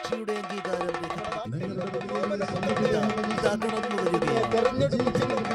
കക്ഷിയുടെ അംഗീകാരം രേഖപ്പെടുത്തി ഇതാ ഇതാ കടന്നു വരികയാണ്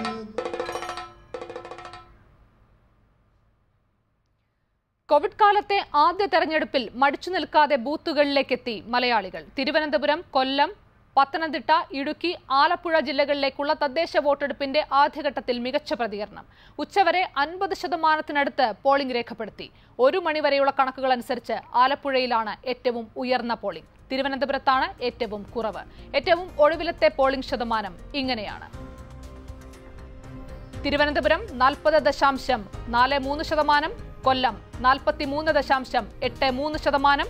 കോവിഡ് കാലത്തെ ആദ്യ തെരഞ്ഞെടുപ്പിൽ മടിച്ചു നിൽക്കാതെ ബൂത്തുകളിലേക്കെത്തി മലയാളികൾ തിരുവനന്തപുരം കൊല്ലം പത്തനംതിട്ട ഇടുക്കി ആലപ്പുഴ ജില്ലകളിലേക്കുള്ള തദ്ദേശ വോട്ടെടുപ്പിന്റെ ആദ്യഘട്ടത്തിൽ മികച്ച പ്രതികരണം ഉച്ചവരെ അൻപത് ശതമാനത്തിനടുത്ത് പോളിംഗ് രേഖപ്പെടുത്തി ഒരു മണിവരെയുള്ള കണക്കുകൾ അനുസരിച്ച് ആലപ്പുഴയിലാണ് ഏറ്റവും ഉയർന്ന പോളിംഗ് തിരുവനന്തപുരത്താണ് ഏറ്റവും കുറവ് ഏറ്റവും ഒടുവിലത്തെ പോളിംഗ് ശതമാനം ഇങ്ങനെയാണ് തിരുവനന്തപുരം നാൽപ്പത് ദശാംശം നാല് മൂന്ന് ശതമാനം കൊല്ലം നാൽപ്പത്തി മൂന്ന് ദശാംശം എട്ട് മൂന്ന് ശതമാനം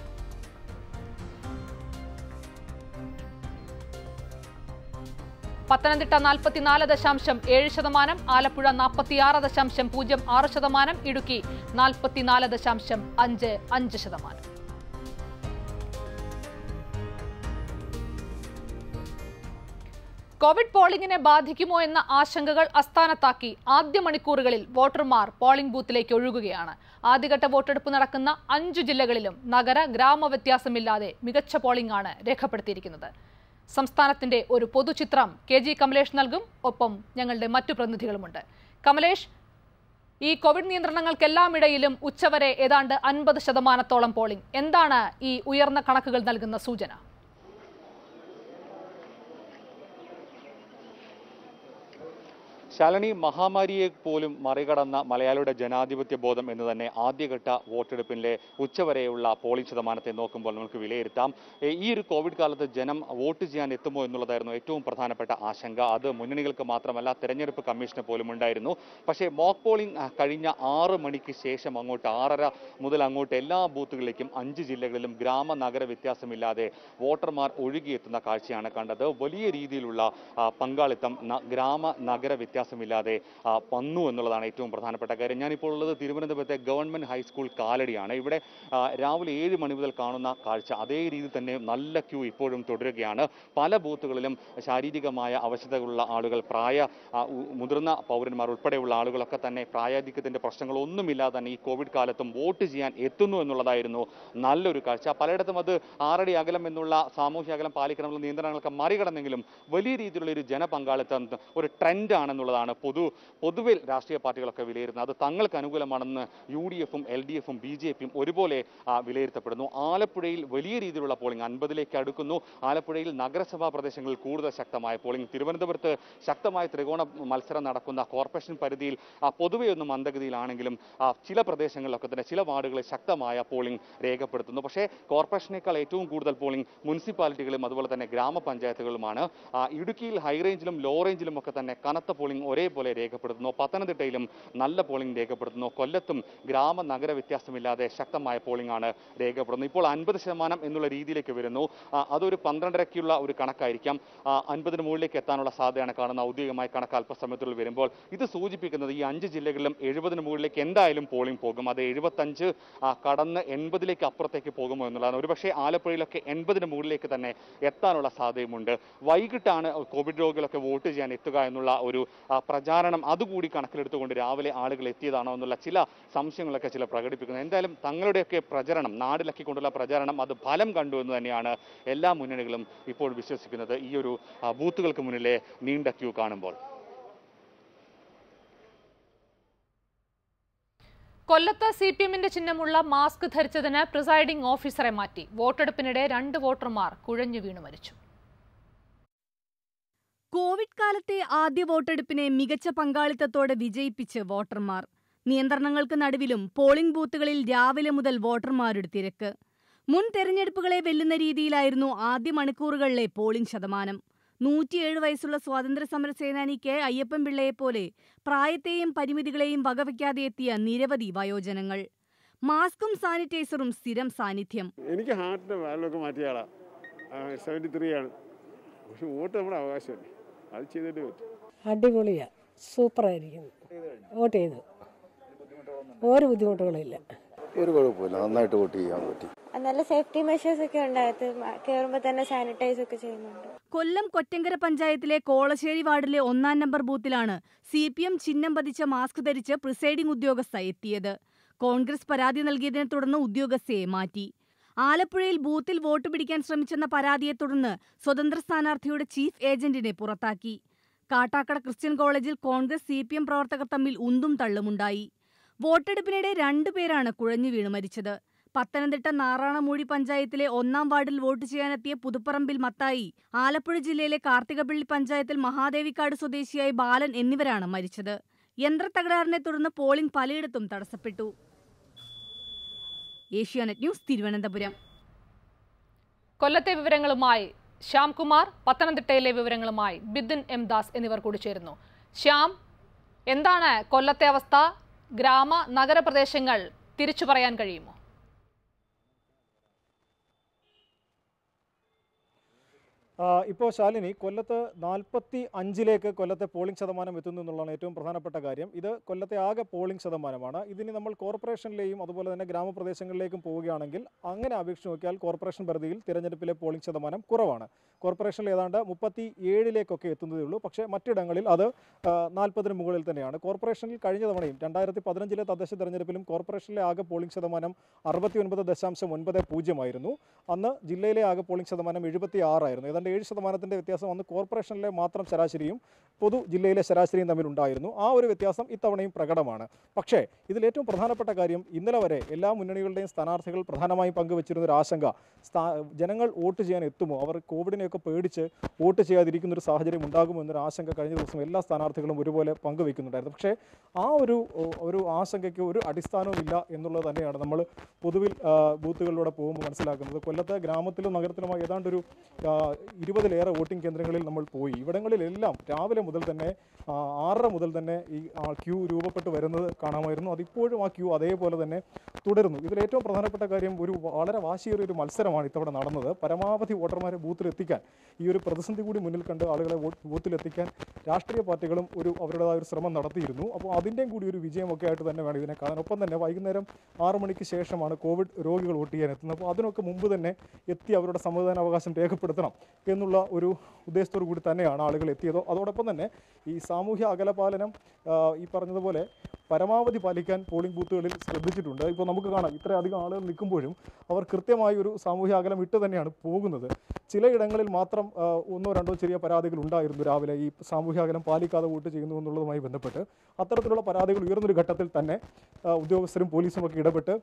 പത്തനംതിട്ട നാൽപ്പത്തിനാല് ദശാംശം ഏഴ് ശതമാനം ആലപ്പുഴ നാൽപ്പത്തിയാറ് ദശാംശം പൂജ്യം ആറ് ശതമാനം ഇടുക്കി നാൽപ്പത്തിനാല് ദശാംശം അഞ്ച് അഞ്ച് ശതമാനം കോവിഡ് പോളിംഗിനെ ബാധിക്കുമോ എന്ന ആശങ്കകൾ അസ്ഥാനത്താക്കി ആദ്യ മണിക്കൂറുകളിൽ വോട്ടർമാർ പോളിംഗ് ബൂത്തിലേക്ക് ഒഴുകുകയാണ് ആദ്യഘട്ട വോട്ടെടുപ്പ് നടക്കുന്ന അഞ്ചു ജില്ലകളിലും നഗര ഗ്രാമ വ്യത്യാസമില്ലാതെ മികച്ച പോളിംഗ് ആണ് രേഖപ്പെടുത്തിയിരിക്കുന്നത് സംസ്ഥാനത്തിന്റെ ഒരു പൊതുചിത്രം കെ ജി കമലേഷ് നൽകും ഒപ്പം ഞങ്ങളുടെ മറ്റു പ്രതിനിധികളുമുണ്ട് കമലേഷ് ഈ കോവിഡ് നിയന്ത്രണങ്ങൾക്കെല്ലാം ഇടയിലും ഉച്ചവരെ ഏതാണ്ട് അൻപത് ശതമാനത്തോളം പോളിംഗ് എന്താണ് ഈ ഉയർന്ന കണക്കുകൾ നൽകുന്ന സൂചന ശാലിനി മഹാമാരിയെ പോലും മറികടന്ന മലയാളിയുടെ ജനാധിപത്യ ബോധം എന്ന് തന്നെ ആദ്യഘട്ട വോട്ടെടുപ്പിലെ ഉച്ചവരെയുള്ള പോളിംഗ് ശതമാനത്തെ നോക്കുമ്പോൾ നമുക്ക് വിലയിരുത്താം ഏ, ഈ ഒരു കോവിഡ് കാലത്ത് ജനം വോട്ട് ചെയ്യാൻ എത്തുമോ എന്നുള്ളതായിരുന്നു ഏറ്റവും പ്രധാനപ്പെട്ട ആശങ്ക അത് മുന്നണികൾക്ക് മാത്രമല്ല തെരഞ്ഞെടുപ്പ് കമ്മീഷന് പോലും ഉണ്ടായിരുന്നു പക്ഷേ മോക്ക് പോളിംഗ് ആ, കഴിഞ്ഞ ആറ് മണിക്ക് ശേഷം അങ്ങോട്ട് ആറര മുതൽ അങ്ങോട്ട് എല്ലാ ബൂത്തുകളിലേക്കും അഞ്ച് ജില്ലകളിലും ഗ്രാമ നഗര വ്യത്യാസമില്ലാതെ വോട്ടർമാർ ഒഴുകിയെത്തുന്ന കാഴ്ചയാണ് കണ്ടത് വലിയ രീതിയിലുള്ള ആ, പങ്കാളിത്തം ന- ഗ്രാമ നഗര വ്യത്യാസമില്ലാതെ ആ, വന്നു എന്നുള്ളതാണ് ഏറ്റവും പ്രധാനപ്പെട്ട കാര്യം ഞാനിപ്പോൾ ഉള്ളത് തിരുവനന്തപുരത്തെ ഗവൺമെന്റ് ഹൈസ്കൂൾ കാലടിയാണ് ഇവിടെ ആ, രാവിലെ ഏഴ് മണി മുതൽ കാണുന്ന കാഴ്ച അതേ രീതിയിൽ തന്നെ നല്ല ക്യൂ ഇപ്പോഴും തുടരുകയാണ് പല ബൂത്തുകളിലും ശാരീരികമായ അവശതകളുള്ള ആളുകൾ പ്രായ ആ, ഉ- മുതിർന്ന പൗരന്മാർ ഉൾപ്പെടെയുള്ള ആളുകളൊക്കെ തന്നെ പ്രായാധിക്യത്തിന്റെ പ്രശ്നങ്ങളൊന്നുമില്ലാതെ തന്നെ ഈ കോവിഡ് കാലത്തും വോട്ട് ചെയ്യാൻ എത്തുന്നു എന്നുള്ളതായിരുന്നു നല്ലൊരു കാഴ്ച പലയിടത്തും അത് ആറടി അകലം എന്നുള്ള സാമൂഹ്യ അകലം പാലിക്കണമെന്നുള്ള നിയന്ത്രണങ്ങളൊക്കെ മറികടന്നെങ്കിലും വലിയ രീതിയിലുള്ള ഒരു ജനപങ്കാളിത്തം ഒരു ട്രെൻഡ് ആണെന്നുള്ളതാണ് പൊതു പൊതുവിൽ രാഷ്ട്രീയ പാർട്ടികളൊക്കെ വിലയിരുത്തുന്നത് അത് തങ്ങൾക്ക് അനുകൂലമാണെന്ന് യു ഡി എഫും എൽ ഡി എഫും ബി ജെ പിയും ഒരുപോലെ ആ, വിലയിരുത്തപ്പെടുന്നു ആലപ്പുഴയിൽ വലിയ രീതിയിലുള്ള പോളിംഗ് അൻപതിലേക്ക് അടുക്കുന്നു ആലപ്പുഴയിൽ നഗരസഭാ പ്രദേശങ്ങളിൽ കൂടുതൽ ശക്തമായ പോളിംഗ് തിരുവനന്തപുരത്ത് ശക്തമായ ത്രികോണ മത്സരം നടക്കുന്ന കോർപ്പറേഷൻ പരിധിയിൽ ആ, പൊതുവെ ഒന്ന് മന്ദഗതിയിലാണെങ്കിലും ആ, ചില പ്രദേശങ്ങളിലൊക്കെ തന്നെ ചില വാർഡുകളിൽ ശക്തമായ പോളിംഗ് രേഖപ്പെടുത്തുന്നു പക്ഷേ കോർപ്പറേഷനേക്കാൾ ഏറ്റവും കൂടുതൽ പോളിംഗ് മുനിസിപ്പാലിറ്റികളും അതുപോലെ തന്നെ ഗ്രാമപഞ്ചായത്തുകളുമാണ് ആ, ഇടുക്കിയിൽ ഹൈ റേഞ്ചിലും ലോ റേഞ്ചിലും ഒക്കെ തന്നെ കനത്ത പോളിംഗ് ഒരേപോലെ രേഖപ്പെടുത്തുന്നു പത്തനംതിട്ടയിലും നല്ല പോളിംഗ് രേഖപ്പെടുത്തുന്നു കൊല്ലത്തും ഗ്രാമ നഗര വ്യത്യാസമില്ലാതെ ശക്തമായ പോളിംഗ് ആണ് രേഖപ്പെടുന്നത് ഇപ്പോൾ അൻപത് ശതമാനം എന്നുള്ള രീതിയിലേക്ക് വരുന്നു ആ, അതൊരു പന്ത്രണ്ടരയ്ക്കുള്ള ഒരു കണക്കായിരിക്കാം ആ, അൻപതിന് മുകളിലേക്ക് എത്താനുള്ള സാധ്യതയാണ് കാണുന്ന ഔദ്യോഗികമായ കണക്ക് അല്പസമയത്തുള്ളിൽ വരുമ്പോൾ ഇത് സൂചിപ്പിക്കുന്നത് ഈ അഞ്ച് ജില്ലകളിലും എഴുപതിന് മുകളിലേക്ക് എന്തായാലും പോളിംഗ് പോകും അത് എഴുപത്തഞ്ച് ആ, കടന്ന് എൺപതിലേക്ക് അപ്പുറത്തേക്ക് പോകുമോ എന്നുള്ളതാണ് ഒരുപക്ഷെ ആലപ്പുഴയിലൊക്കെ എൺപതിന് മുകളിലേക്ക് തന്നെ എത്താനുള്ള സാധ്യതയുമുണ്ട് വൈകിട്ടാണ് കോവിഡ് രോഗികളൊക്കെ വോട്ട് ചെയ്യാൻ എത്തുക എന്നുള്ള ഒരു ആ, പ്രചാരണം അതുകൂടി കണക്കിലെടുത്തുകൊണ്ട് രാവിലെ ആളുകൾ എത്തിയതാണോ എന്നുള്ള ചില സംശയങ്ങളൊക്കെ ചില പ്രകടിപ്പിക്കുന്നു എന്തായാലും തങ്ങളുടെയൊക്കെ പ്രചരണം നാടിലക്കിക്കൊണ്ടുള്ള പ്രചാരണം അത് ഫലം കണ്ടു എന്ന് തന്നെയാണ് എല്ലാ മുന്നണികളും ഇപ്പോൾ വിശ്വസിക്കുന്നത് ഈ ഒരു ആ, ബൂത്തുകൾക്ക് മുന്നിലെ നീണ്ട ക്യൂ കാണുമ്പോൾ കൊല്ലത്ത് സി പി എമ്മിന്റെ ചിഹ്നമുള്ള മാസ്ക് ധരിച്ചതിന് പ്രിസൈഡിംഗ് ഓഫീസറെ മാറ്റി വോട്ടെടുപ്പിനിടെ രണ്ട് വോട്ടർമാർ കുഴഞ്ഞു വീണു മരിച്ചു കോവിഡ് കാലത്തെ ആദ്യ വോട്ടെടുപ്പിനെ മികച്ച പങ്കാളിത്തത്തോടെ വിജയിപ്പിച്ച് വോട്ടർമാർ നിയന്ത്രണങ്ങൾക്ക് നടുവിലും പോളിംഗ് ബൂത്തുകളിൽ രാവിലെ മുതൽ വോട്ടർമാരുടെ തിരക്ക് മുൻ തെരഞ്ഞെടുപ്പുകളെ വെല്ലുന്ന രീതിയിലായിരുന്നു ആദ്യ മണിക്കൂറുകളിലെ പോളിംഗ് ശതമാനം നൂറ്റിയേഴ് വയസ്സുള്ള സ്വാതന്ത്ര്യ സമര സേനാനി കെ അയ്യപ്പൻ പിള്ളയെപ്പോലെ പ്രായത്തെയും പരിമിതികളെയും വകവയ്ക്കാതെ എത്തിയ നിരവധി വയോജനങ്ങൾ മാസ്കും സാനിറ്റൈസറും സ്ഥിരം സാന്നിധ്യം എനിക്ക് ഹാർട്ടിൻ്റെ വാൽവൊക്കെ മാറ്റിയ ആളാണ് സെവൻറ്റി ത്രീ ആണ് പക്ഷെ വോട്ട് നമ്മുടെ അവകാശമല്ലേ അത് ചെയ്തിട്ട് പറ്റും അടിപൊളിയാ സൂപ്പറായിരിക്കുന്നു വോട്ട് ചെയ്തു ഒരു ബുദ്ധിമുട്ടുകളില്ല ഒരു കുഴപ്പമില്ല നന്നായിട്ട് വോട്ട് ചെയ്യാൻ പറ്റി നല്ല സേഫ്റ്റി മെഷേഴ്സ് ഒക്കെ ഉണ്ടായത് കയറുമ്പോൾ തന്നെ സാനിറ്റൈസ് ഒക്കെ ചെയ്യുന്നുണ്ട് കൊല്ലം കൊറ്റങ്കര പഞ്ചായത്തിലെ കോളശ്ശേരി വാർഡിലെ ഒന്നാം നമ്പർ ബൂത്തിലാണ് സി പി എം ചിഹ്നം പതിച്ച മാസ്ക് ധരിച്ച് പ്രിസൈഡിംഗ് ഉദ്യോഗസ്ഥ എത്തിയത് കോൺഗ്രസ് പരാതി നൽകിയതിനെ തുടർന്ന് ഉദ്യോഗസ്ഥയെ മാറ്റി ആലപ്പുഴയിൽ ബൂത്തിൽ വോട്ട് പിടിക്കാൻ ശ്രമിച്ചെന്ന പരാതിയെ തുടർന്ന് സ്വതന്ത്ര സ്ഥാനാർത്ഥിയുടെ ചീഫ് ഏജന്റിനെ പുറത്താക്കി കാട്ടാക്കട ക്രിസ്ത്യൻ കോളേജിൽ കോൺഗ്രസ് സി പി എം പ്രവർത്തകർ തമ്മിൽ ഉന്തും തള്ളുമുണ്ടായി വോട്ടെടുപ്പിനിടെ രണ്ടുപേരാണ് കുഴഞ്ഞു വീണ് മരിച്ചത് പത്തനംതിട്ട നാറാണമൂഴി പഞ്ചായത്തിലെ ഒന്നാം വാർഡിൽ വോട്ട് ചെയ്യാനെത്തിയ പുതുപ്പറമ്പിൽ മത്തായി ആലപ്പുഴ ജില്ലയിലെ കാർത്തികപ്പള്ളി പഞ്ചായത്തിൽ മഹാദേവിക്കാട് സ്വദേശിയായ ബാലൻ എന്നിവരാണ് മരിച്ചത് യന്ത്രത്തകരാറിനെ തുടർന്ന് പോളിംഗ് പലയിടത്തും തടസ്സപ്പെട്ടു ഏഷ്യാനെറ്റ് ന്യൂസ് തിരുവനന്തപുരം കൊല്ലത്തെ വിവരങ്ങളുമായി ശ്യാംകുമാർ പത്തനംതിട്ടയിലെ വിവരങ്ങളുമായി ബിദിൻ എം ദാസ് എന്നിവർ കൂടി ചേരുന്നു ശ്യാം എന്താണ് കൊല്ലത്തെ അവസ്ഥ ഗ്രാമ നഗരപ്രദേശങ്ങൾ തിരിച്ചു പറയാൻ കഴിയുമോ ഇപ്പോൾ ശാലിനി കൊല്ലത്ത് നാൽപ്പത്തി അഞ്ചിലേക്ക് കൊല്ലത്തെ പോളിംഗ് ശതമാനം എത്തുന്നു എന്നുള്ളതാണ് ഏറ്റവും പ്രധാനപ്പെട്ട കാര്യം ഇത് കൊല്ലത്തെ ആകെ പോളിംഗ് ശതമാനമാണ് ഇതിന് നമ്മൾ കോർപ്പറേഷനിലെയും അതുപോലെ തന്നെ ഗ്രാമപ്രദേശങ്ങളിലേക്കും പോവുകയാണെങ്കിൽ അങ്ങനെ അപേക്ഷിച്ച് നോക്കിയാൽ കോർപ്പറേഷൻ പരിധിയിൽ തിരഞ്ഞെടുപ്പിലെ പോളിംഗ് ശതമാനം കുറവാണ് കോർപ്പറേഷനിൽ ഏതാണ്ട് മുപ്പത്തി ഏഴിലേക്കൊക്കെ എത്തുന്നതേ ഉള്ളൂ പക്ഷേ മറ്റിടങ്ങളിൽ അത് നാൽപ്പതിന് മുകളിൽ തന്നെയാണ് കോർപ്പറേഷനിൽ കഴിഞ്ഞ തവണയും രണ്ടായിരത്തി പതിനഞ്ചിലെ തദ്ദേശ തെരഞ്ഞെടുപ്പിലും കോർപ്പറേഷനിലെ ആകെ പോളിംഗ് ശതമാനം അറുപത്തി ഒൻപത് ദശാംശം ഒൻപത് പൂജ്യമായിരുന്നു അന്ന് ജില്ലയിലെ ആകെ പോളിംഗ് ശതമാനം എഴുപത്തി ആറായിരുന്നു ഏതാണ്ട് ഏഴ് ശതമാനത്തിൻ്റെ വ്യത്യാസം അന്ന് കോർപ്പറേഷനിലെ മാത്രം ശരാശരിയും പൊതു ജില്ലയിലെ ശരാശരിയും തമ്മിലുണ്ടായിരുന്നു ആ ഒരു വ്യത്യാസം ഇത്തവണയും പ്രകടമാണ് പക്ഷേ ഇതിലേറ്റവും പ്രധാനപ്പെട്ട കാര്യം ഇന്നലെ വരെ എല്ലാ മുന്നണികളുടെയും സ്ഥാനാർത്ഥികൾ പ്രധാനമായും പങ്കുവച്ചിരുന്ന ഒരു ആശങ്ക സ്ഥാ ജനങ്ങൾ വോട്ട് ചെയ്യാൻ എത്തുമോ അവർ കോവിഡിനെയൊക്കെ പേടിച്ച് വോട്ട് ചെയ്യാതിരിക്കുന്ന ഒരു സാഹചര്യം ഉണ്ടാകുമോ എന്നൊരു ആശങ്ക കഴിഞ്ഞ ദിവസം എല്ലാ സ്ഥാനാർത്ഥികളും ഒരുപോലെ പങ്കുവെക്കുന്നുണ്ടായിരുന്നു പക്ഷേ ആ ഒരു ഒരു ആശങ്കയ്ക്ക് ഒരു അടിസ്ഥാനവും ഇല്ല എന്നുള്ളത് തന്നെയാണ് നമ്മൾ പൊതുവിൽ ആ, ബൂത്തുകളിലൂടെ പോകുമ്പോൾ മനസ്സിലാക്കുന്നത് കൊല്ലത്തെ ഗ്രാമത്തിലും നഗരത്തിലുമായി ഏതാണ്ട് ഒരു ആ, ഇരുപതിലേറെ വോട്ടിംഗ് കേന്ദ്രങ്ങളിൽ നമ്മൾ പോയി ഇവിടങ്ങളിലെല്ലാം രാവിലെ മുതൽ തന്നെ ആ, ആറര മുതൽ തന്നെ ഈ ആ, ക്യൂ രൂപപ്പെട്ട് വരുന്നത് കാണാമായിരുന്നു അതിപ്പോഴും ആ ക്യൂ അതേപോലെ തന്നെ തുടരുന്നു ഇതിൽ ഏറ്റവും പ്രധാനപ്പെട്ട കാര്യം ഒരു വളരെ വാശിയേറിയ ഒരു മത്സരമാണ് ഇത്തവണ നടന്നത് പരമാവധി വോട്ടർമാരെ ബൂത്തിൽ എത്തിക്കാൻ ഈ ഒരു പ്രതിസന്ധി കൂടി മുന്നിൽ കണ്ട് ആളുകളെ വോട്ട് ബൂത്തിൽ എത്തിക്കാൻ രാഷ്ട്രീയ പാർട്ടികളും ഒരു അവരുടേതായ ഒരു ശ്രമം നടത്തിയിരുന്നു അപ്പോൾ അതിൻ്റെയും കൂടി ഒരു വിജയമൊക്കെ ആയിട്ട് തന്നെ വേണം ഇതിനെ കാണാൻ ഒപ്പം തന്നെ വൈകുന്നേരം ആറു മണിക്ക് ശേഷമാണ് കോവിഡ് രോഗികൾ വോട്ട് ചെയ്യാൻ എത്തുന്നത് അപ്പോൾ അതിനൊക്കെ മുമ്പ് തന്നെ എത്തി അവരുടെ സമ്മതിദാനാവകാശം രേഖപ്പെടുത്തണം എന്നുള്ള ഒരു ഉദ്ദേശത്തോടു കൂടി തന്നെയാണ് ആളുകൾ എത്തിയത് അതോടൊപ്പം തന്നെ ഈ സാമൂഹ്യ അകലപാലനം ആ, ഈ പറഞ്ഞതുപോലെ പരമാവധി പാലിക്കാൻ പോളിംഗ് ബൂത്തുകളിൽ ശ്രദ്ധിച്ചിട്ടുണ്ട് ഇപ്പോൾ നമുക്ക് കാണാം ഇത്രയധികം ആളുകൾ നിൽക്കുമ്പോഴും അവർ കൃത്യമായി ഒരു സാമൂഹ്യ അകലം ഇട്ട് തന്നെയാണ് പോകുന്നത് ചിലയിടങ്ങളിൽ മാത്രം ആ, ഒന്നോ രണ്ടോ ചെറിയ പരാതികൾ ഉണ്ടായിരുന്നു രാവിലെ ഈ സാമൂഹ്യ അകലം പാലിക്കാതെ വോട്ട് ചെയ്യുന്നു എന്നുള്ളതുമായി ബന്ധപ്പെട്ട് അത്തരത്തിലുള്ള പരാതികൾ ഉയർന്നൊരു ഘട്ടത്തിൽ തന്നെ ആ, ഉദ്യോഗസ്ഥരും പോലീസും ഒക്കെ ഇടപെട്ട്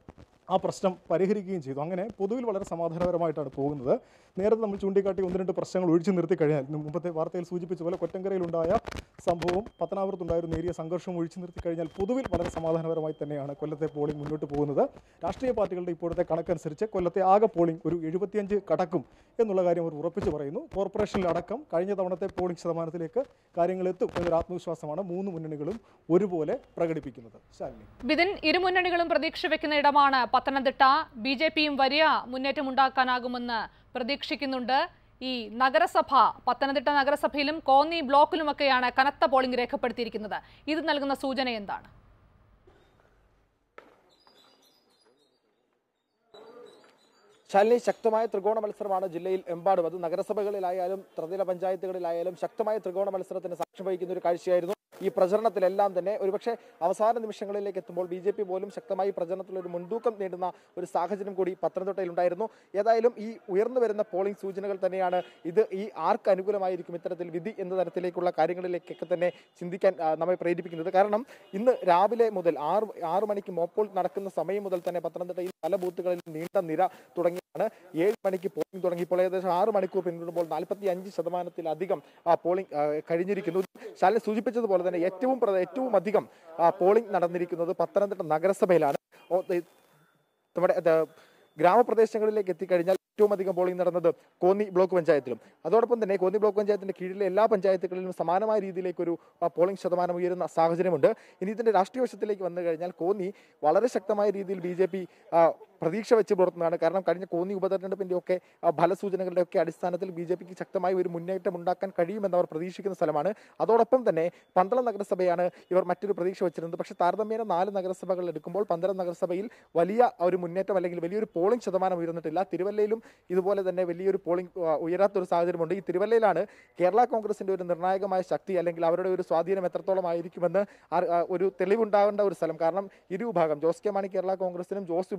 ആ പ്രശ്നം പരിഹരിക്കുകയും ചെയ്തു അങ്ങനെ പൊതുവിൽ വളരെ സമാധാനപരമായിട്ടാണ് പോകുന്നത് നേരത്തെ നമ്മൾ ചൂണ്ടിക്കാട്ടി ഒന്ന് രണ്ട് പ്രശ്നങ്ങൾ ഒഴിച്ചു നിർത്തി കഴിഞ്ഞാൽ ഇന്ന് മുമ്പത്തെ വാർത്തയിൽ സൂചിപ്പിച്ച പോലെ കൊറ്റങ്കരയിലുണ്ടായ സംഭവവും പത്തനാപുരത്തുണ്ടായിരുന്ന നേരിയ സംഘർഷവും ഒഴിച്ചു നിർത്തി കഴിഞ്ഞാൽ പൊതുവിൽ വളരെ സമാധാനപരമായി തന്നെയാണ് കൊല്ലത്തെ പോളിംഗ് മുന്നോട്ട് പോകുന്നത് രാഷ്ട്രീയ പാർട്ടികളുടെ ഇപ്പോഴത്തെ കണക്കനുസരിച്ച് കൊല്ലത്തെ ആകെ പോളിംഗ് ഒരു എഴുപത്തിയഞ്ച് കടക്കും എന്നുള്ള കാര്യം അവർ ഉറപ്പിച്ചു പറയുന്നു കോർപ്പറേഷനിലടക്കം കഴിഞ്ഞ തവണത്തെ പോളിംഗ് ശതമാനത്തിലേക്ക് കാര്യങ്ങൾ എത്തും എന്നൊരു ആത്മവിശ്വാസമാണ് മൂന്ന് മുന്നണികളും ഒരുപോലെ പ്രകടിപ്പിക്കുന്നത് ശാലിനി ബിദിൻ ഇരുമുന്നണികളും പ്രതീക്ഷ വെക്കുന്ന ഇടമാണ് പത്തനംതിട്ട ബി ജെ പിയും വലിയ മുന്നേറ്റമുണ്ടാക്കാനാകുമെന്ന് പ്രതീക്ഷിക്കുന്നുണ്ട് ഈ നഗരസഭ പത്തനംതിട്ട നഗരസഭയിലും കോന്നി ബ്ലോക്കിലുമൊക്കെയാണ് കനത്ത പോളിംഗ് രേഖപ്പെടുത്തിയിരിക്കുന്നത് ഇത് നൽകുന്ന സൂചന എന്താണ് ശാലിനി ശക്തമായ ത്രികോണ മത്സരമാണ് ജില്ലയിൽ എമ്പാടും അത് നഗരസഭകളിലായാലും ത്രിതല പഞ്ചായത്തുകളിലായാലും ശക്തമായ ത്രികോണ മത്സരത്തിന് സാക്ഷ്യം വഹിക്കുന്ന ഒരു കാഴ്ചയായിരുന്നു ഈ പ്രചരണത്തിലെല്ലാം തന്നെ ഒരുപക്ഷെ അവസാന നിമിഷങ്ങളിലേക്ക് എത്തുമ്പോൾ ബി ജെ പി പോലും ശക്തമായി പ്രചരണത്തിൽ ഒരു മുൻതൂക്കം നേടുന്ന ഒരു സാഹചര്യം കൂടി പത്തനംതിട്ടയിൽ ഉണ്ടായിരുന്നു ഏതായാലും ഈ ഉയർന്നു വരുന്ന പോളിംഗ് സൂചനകൾ തന്നെയാണ് ഇത് ഈ ആർക്ക് അനുകൂലമായിരിക്കും ഇത്തരത്തിൽ വിധി എന്ന തരത്തിലേക്കുള്ള കാര്യങ്ങളിലേക്കൊക്കെ തന്നെ ചിന്തിക്കാൻ ആ, നമ്മെ പ്രേരിപ്പിക്കുന്നത് കാരണം ഇന്ന് രാവിലെ മുതൽ ആറ് ആറ് മണിക്ക് മോപ്പോൾ നടക്കുന്ന സമയം മുതൽ തന്നെ പത്തനംതിട്ടയിൽ പല ബൂത്തുകളിൽ നീണ്ട നിര തുടങ്ങിയാണ് ഏഴ് മണിക്ക് പോളിംഗ് തുടങ്ങിയപ്പോൾ ഏകദേശം ആറ് മണിക്കൂർ പിന്നിടുമ്പോൾ നാൽപ്പത്തി അഞ്ച് ശതമാനത്തിലധികം ആ, പോളിംഗ് ആ, കഴിഞ്ഞിരിക്കുന്നു ശാല സൂചിപ്പിച്ചതുപോലെ തന്നെ ഏറ്റവും പ്രധ- ഏറ്റവും അധികം ആ, പോളിംഗ് നടന്നിരിക്കുന്നത് പത്തനംതിട്ട നഗരസഭയിലാണ് ഓ, ദേ, നമ്മുടെ അത് ഗ്രാമപ്രദേശങ്ങളിലേക്ക് എത്തിക്കഴിഞ്ഞാൽ ഏറ്റവും അധികം പോളിംഗ് നടന്നത് കോന്നി ബ്ലോക്ക് പഞ്ചായത്തിലും അതോടൊപ്പം തന്നെ കോന്നി ബ്ലോക്ക് പഞ്ചായത്തിന്റെ കീഴിലെ എല്ലാ പഞ്ചായത്തുകളിലും സമാനമായ രീതിയിലേക്ക് ഒരു ആ, പോളിംഗ് ശതമാനം ഉയരുന്ന സാഹചര്യമുണ്ട് ഇനി ഇതിന്റെ രാഷ്ട്രീയ വശത്തിലേക്ക് വന്നു കഴിഞ്ഞാൽ കോന്നി വളരെ ശക്തമായ രീതിയിൽ ബി ജെ പി പ്രതീക്ഷ വെച്ച് പുലർത്തുന്നതാണ് കാരണം കഴിഞ്ഞ കോന്നി ഉപതെരഞ്ഞെടുപ്പിന്റെ ഒക്കെ ആ, ഫലസൂചനകളുടെ ഒക്കെ അടിസ്ഥാനത്തിൽ ബി ജെ പിക്ക് ശക്തമായ ഒരു മുന്നേറ്റം ഉണ്ടാക്കാൻ കഴിയുമെന്ന് അവർ പ്രതീക്ഷിക്കുന്ന സ്ഥലമാണ് അതോടൊപ്പം തന്നെ പന്തളം നഗരസഭയാണ് ഇവർ മറ്റൊരു പ്രതീക്ഷ വെച്ചിരുന്നത് പക്ഷേ താരതമ്യേന നാല് നഗരസഭകൾ എടുക്കുമ്പോൾ പന്തളം നഗരസഭയിൽ വലിയ ഒരു മുന്നേറ്റം അല്ലെങ്കിൽ വലിയൊരു പോളിംഗ് ശതമാനം ഉയർന്നിട്ടില്ല തിരുവല്ലയിലും ഇതുപോലെ തന്നെ വലിയൊരു പോളിംഗ് ആ, ഉയരാത്തൊരു സാഹചര്യമുണ്ട് ഈ തിരുവല്ലയിലാണ് കേരള കോൺഗ്രസിന്റെ ഒരു നിർണായകമായ ശക്തി അല്ലെങ്കിൽ അവരുടെ ഒരു സ്വാധീനം എത്രത്തോളം ആയിരിക്കുമെന്ന് ആ- ആ ഒരു തെളിവുണ്ടാകേണ്ട ഒരു സ്ഥലം കാരണം ഇരു വിഭാഗം ജോസ് കെ മാണി കേരള കോൺഗ്രസിനും ജോസ് വിഭാഗത്തിനും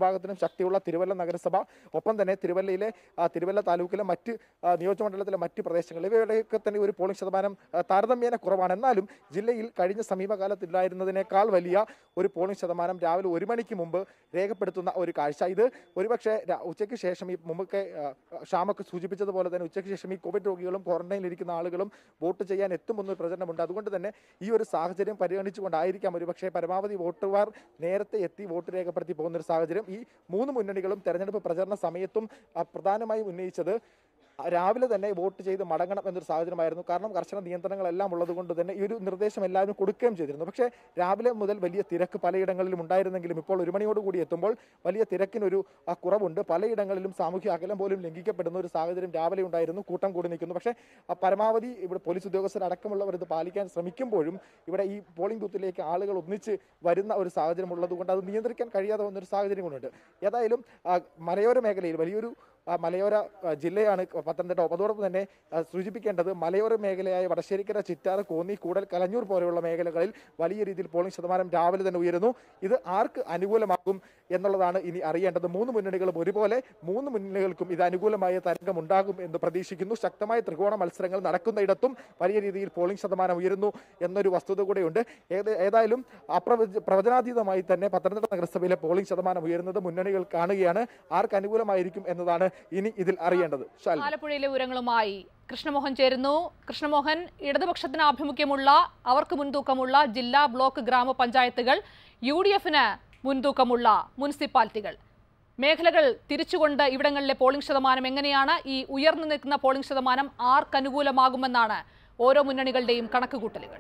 ശക്തിയുള്ള തിരുവല്ല നഗരസഭ ഒപ്പം തന്നെ തിരുവല്ലയിലെ ആ, തിരുവല്ല താലൂക്കിലെ മറ്റ് ആ, നിയോജകമണ്ഡലത്തിലെ മറ്റ് പ്രദേശങ്ങളിൽ ഇവയുടെയൊക്കെ തന്നെ ഒരു പോളിംഗ് ശതമാനം ആ, താരതമ്യേന കുറവാണ് എന്നാലും ജില്ലയിൽ കഴിഞ്ഞ സമീപകാലത്തുണ്ടായിരുന്നതിനേക്കാൾ വലിയ ഒരു പോളിംഗ് ശതമാനം രാവിലെ ഒരു മണിക്ക് മുമ്പ് രേഖപ്പെടുത്തുന്ന ഒരു കാഴ്ച ഇത് ഒരുപക്ഷെ ര- ഉച്ചയ്ക്ക് ശേഷം ഈ മുമ്പൊക്കെ ആ, ഷാമൊക്കെ സൂചിപ്പിച്ചതുപോലെ തന്നെ ഉച്ചയ്ക്ക് ശേഷം ഈ കോവിഡ് രോഗികളും ക്വാറന്റൈനിൽ ഇരിക്കുന്ന ആളുകളും വോട്ട് ചെയ്യാൻ എത്തുമെന്നൊരു പ്രചരണമുണ്ട് അതുകൊണ്ട് തന്നെ ഈ ഒരു സാഹചര്യം പരിഗണിച്ചുകൊണ്ടായിരിക്കാം ഒരുപക്ഷെ പരമാവധി വോട്ടുകാർ നേരത്തെ എത്തി വോട്ട് രേഖപ്പെടുത്തി പോകുന്ന ഒരു സാഹചര്യം ഈ മൂന്ന് മുന്നണികളും തെരഞ്ഞെടുപ്പ് പ്രചരണ സമയത്തും ആ, പ്രധാനമായും ഉന്നയിച്ചത് രാവിലെ തന്നെ വോട്ട് ചെയ്ത് മടങ്ങണം എന്നൊരു സാഹചര്യമായിരുന്നു കാരണം കർശന നിയന്ത്രണങ്ങളെല്ലാം ഉള്ളതുകൊണ്ട് തന്നെ ഈ ഒരു നിർദ്ദേശം എല്ലാവരും കൊടുക്കുകയും ചെയ്തിരുന്നു പക്ഷേ രാവിലെ മുതൽ വലിയ തിരക്ക് പലയിടങ്ങളിലും ഉണ്ടായിരുന്നെങ്കിലും ഇപ്പോൾ ഒരു മണിയോടുകൂടി എത്തുമ്പോൾ വലിയ തിരക്കിനൊരു ആ, കുറവുണ്ട് പലയിടങ്ങളിലും സാമൂഹ്യ അകലം പോലും ലംഘിക്കപ്പെടുന്ന ഒരു സാഹചര്യം രാവിലെ ഉണ്ടായിരുന്നു കൂട്ടം കൂടി നിൽക്കുന്നു പക്ഷേ ആ, പരമാവധി ഇവിടെ പോലീസ് ഉദ്യോഗസ്ഥരടക്കമുള്ളവർ ഇത് പാലിക്കാൻ ശ്രമിക്കുമ്പോഴും ഇവിടെ ഈ പോളിംഗ് ബൂത്തിലേക്ക് ആളുകൾ ഒന്നിച്ച് വരുന്ന ഒരു സാഹചര്യം ഉള്ളതുകൊണ്ട് അത് നിയന്ത്രിക്കാൻ കഴിയാതെ വന്നൊരു സാഹചര്യം കൊണ്ടുണ്ട് ഏതായാലും ആ, മലയോര മേഖലയിൽ വലിയൊരു ആ, മലയോര ആ, ജില്ലയാണ് പത്തനംതിട്ട അതോടൊപ്പം തന്നെ ആ, സൂചിപ്പിക്കേണ്ടത് മലയോര മേഖലയായ വടശ്ശേരിക്കര ചിറ്റാറ് കോന്നി കൂടൽ കലഞ്ഞൂർ പോലെയുള്ള മേഖലകളിൽ വലിയ രീതിയിൽ പോളിംഗ് ശതമാനം രാവിലെ തന്നെ ഉയരുന്നു ഇത് ആർക്ക് അനുകൂലമാകും എന്നുള്ളതാണ് ഇനി അറിയേണ്ടത് മൂന്ന് മുന്നണികളും ഒരുപോലെ മൂന്ന് മുന്നണികൾക്കും ഇത് അനുകൂലമായ തരംഗം ഉണ്ടാകും എന്ന് പ്രതീക്ഷിക്കുന്നു ശക്തമായ ത്രികോണ മത്സരങ്ങൾ നടക്കുന്നയിടത്തും വലിയ രീതിയിൽ പോളിംഗ് ശതമാനം ഉയരുന്നു എന്നൊരു വസ്തുത കൂടെയുണ്ട് ഏത് ഏതായാലും അപ്രവച പ്രവചനാതീതമായി തന്നെ പത്തനംതിട്ട നഗരസഭയിലെ പോളിംഗ് ശതമാനം ഉയരുന്നത് മുന്നണികൾ കാണുകയാണ് ആർക്ക് അനുകൂലമായിരിക്കും എന്നതാണ് ഇനി ഇതിൽ അറിയേണ്ടത് ശാലിനി ആലപ്പുഴയിലെ വിവരങ്ങളുമായി കൃഷ്ണമോഹൻ ചേരുന്നു കൃഷ്ണമോഹൻ ഇടതുപക്ഷത്തിന് ആഭിമുഖ്യമുള്ള അവർക്ക് മുൻതൂക്കമുള്ള ജില്ലാ ബ്ലോക്ക് ഗ്രാമപഞ്ചായത്തുകൾ യു ഡി എഫിന് മുൻതൂക്കമുള്ള മുനിസിപ്പാലിറ്റികൾ മേഖലകൾ തിരിച്ചുകൊണ്ട് ഇവിടങ്ങളിലെ പോളിംഗ് ശതമാനം എങ്ങനെയാണ് ഈ ഉയർന്നു നിൽക്കുന്ന പോളിംഗ് ശതമാനം ആർക്കനുകൂലമാകുമെന്നാണ് ഓരോ മുന്നണികളുടെയും കണക്കുകൂട്ടലുകൾ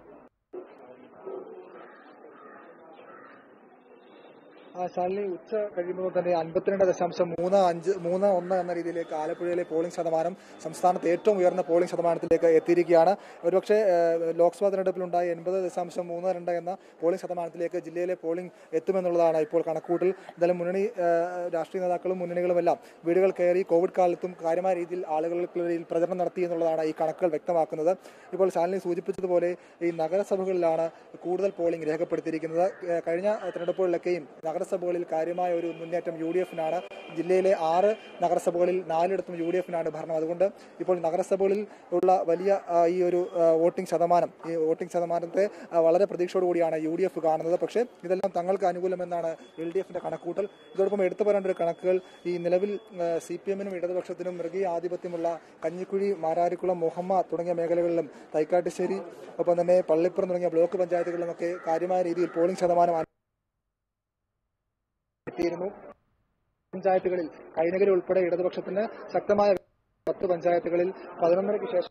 ആ ശാലിനി ഉച്ച കഴിയുമ്പോൾ തന്നെ അൻപത്തിരണ്ട് ദശാംശം മൂന്ന് അഞ്ച് മൂന്ന് ഒന്ന് എന്ന രീതിയിലേക്ക് ആലപ്പുഴയിലെ പോളിംഗ് ശതമാനം സംസ്ഥാനത്ത് ഏറ്റവും ഉയർന്ന പോളിംഗ് ശതമാനത്തിലേക്ക് എത്തിയിരിക്കുകയാണ് ഒരുപക്ഷെ ഏഹ്, ലോക്സഭാ തെരഞ്ഞെടുപ്പിലുണ്ടായ എൺപത് ദശാംശം മൂന്ന് രണ്ട് എന്ന പോളിംഗ് ശതമാനത്തിലേക്ക് ജില്ലയിലെ പോളിംഗ് എത്തുമെന്നുള്ളതാണ് ഇപ്പോൾ കണക്കൂട്ടൽ എന്തായാലും മുന്നണി ഏഹ്, രാഷ്ട്രീയ നേതാക്കളും മുന്നണികളുമെല്ലാം വീടുകൾ കയറി കോവിഡ് കാലത്തും കാര്യമായ രീതിയിൽ ആളുകൾക്കിടയിൽ പ്രചരണം നടത്തി എന്നുള്ളതാണ് ഈ കണക്കുകൾ വ്യക്തമാക്കുന്നത് ഇപ്പോൾ ശാലിനി സൂചിപ്പിച്ചതുപോലെ ഈ നഗരസഭകളിലാണ് കൂടുതൽ പോളിംഗ് രേഖപ്പെടുത്തിയിരിക്കുന്നത് ഏഹ്, കഴിഞ്ഞ തെരഞ്ഞെടുപ്പുകളിലൊക്കെയും നഗരസഭകളിൽ കാര്യമായ ഒരു മുന്നേറ്റം യു ഡി എഫിനാണ് ജില്ലയിലെ ആറ് നഗരസഭകളിൽ നാലിടത്തും യു ഡി എഫിനാണ് ഭരണം അതുകൊണ്ട് ഇപ്പോൾ നഗരസഭകളിൽ ഉള്ള വലിയ ആ, ഈ ഒരു ആ, വോട്ടിംഗ് ശതമാനം ഈ വോട്ടിംഗ് ശതമാനത്തെ ആ, വളരെ പ്രതീക്ഷയോടുകൂടിയാണ് യു ഡി എഫ് കാണുന്നത് പക്ഷേ ഇതെല്ലാം തങ്ങൾക്ക് അനുകൂലമെന്നാണ് എൽ ഡി എഫിന്റെ കണക്കൂട്ടൽ ഇതോടൊപ്പം എടുത്തു പറയേണ്ട ഒരു കണക്കുകൾ ഈ നിലവിൽ സി പി എമ്മിനും ഇടതുപക്ഷത്തിനും മൃഗീയ ആധിപത്യമുള്ള കഞ്ഞിക്കുഴി മാരാരിക്കുളം മുഹമ്മ തുടങ്ങിയ മേഖലകളിലും തൈക്കാട്ടുശ്ശേരി ഒപ്പം തന്നെ പള്ളിപ്പുറം തുടങ്ങിയ ബ്ലോക്ക് പഞ്ചായത്തുകളിലുമൊക്കെ കാര്യമായ രീതിയിൽ പോളിംഗ് ശതമാനം എത്തിയിരുന്നു പഞ്ചായത്തുകളിൽ കൈനഗരി ഉൾപ്പെടെ ഇടതുപക്ഷത്തിന് ശക്തമായ പത്ത് പഞ്ചായത്തുകളിൽ പതിനൊന്നരയ്ക്ക് ശേഷം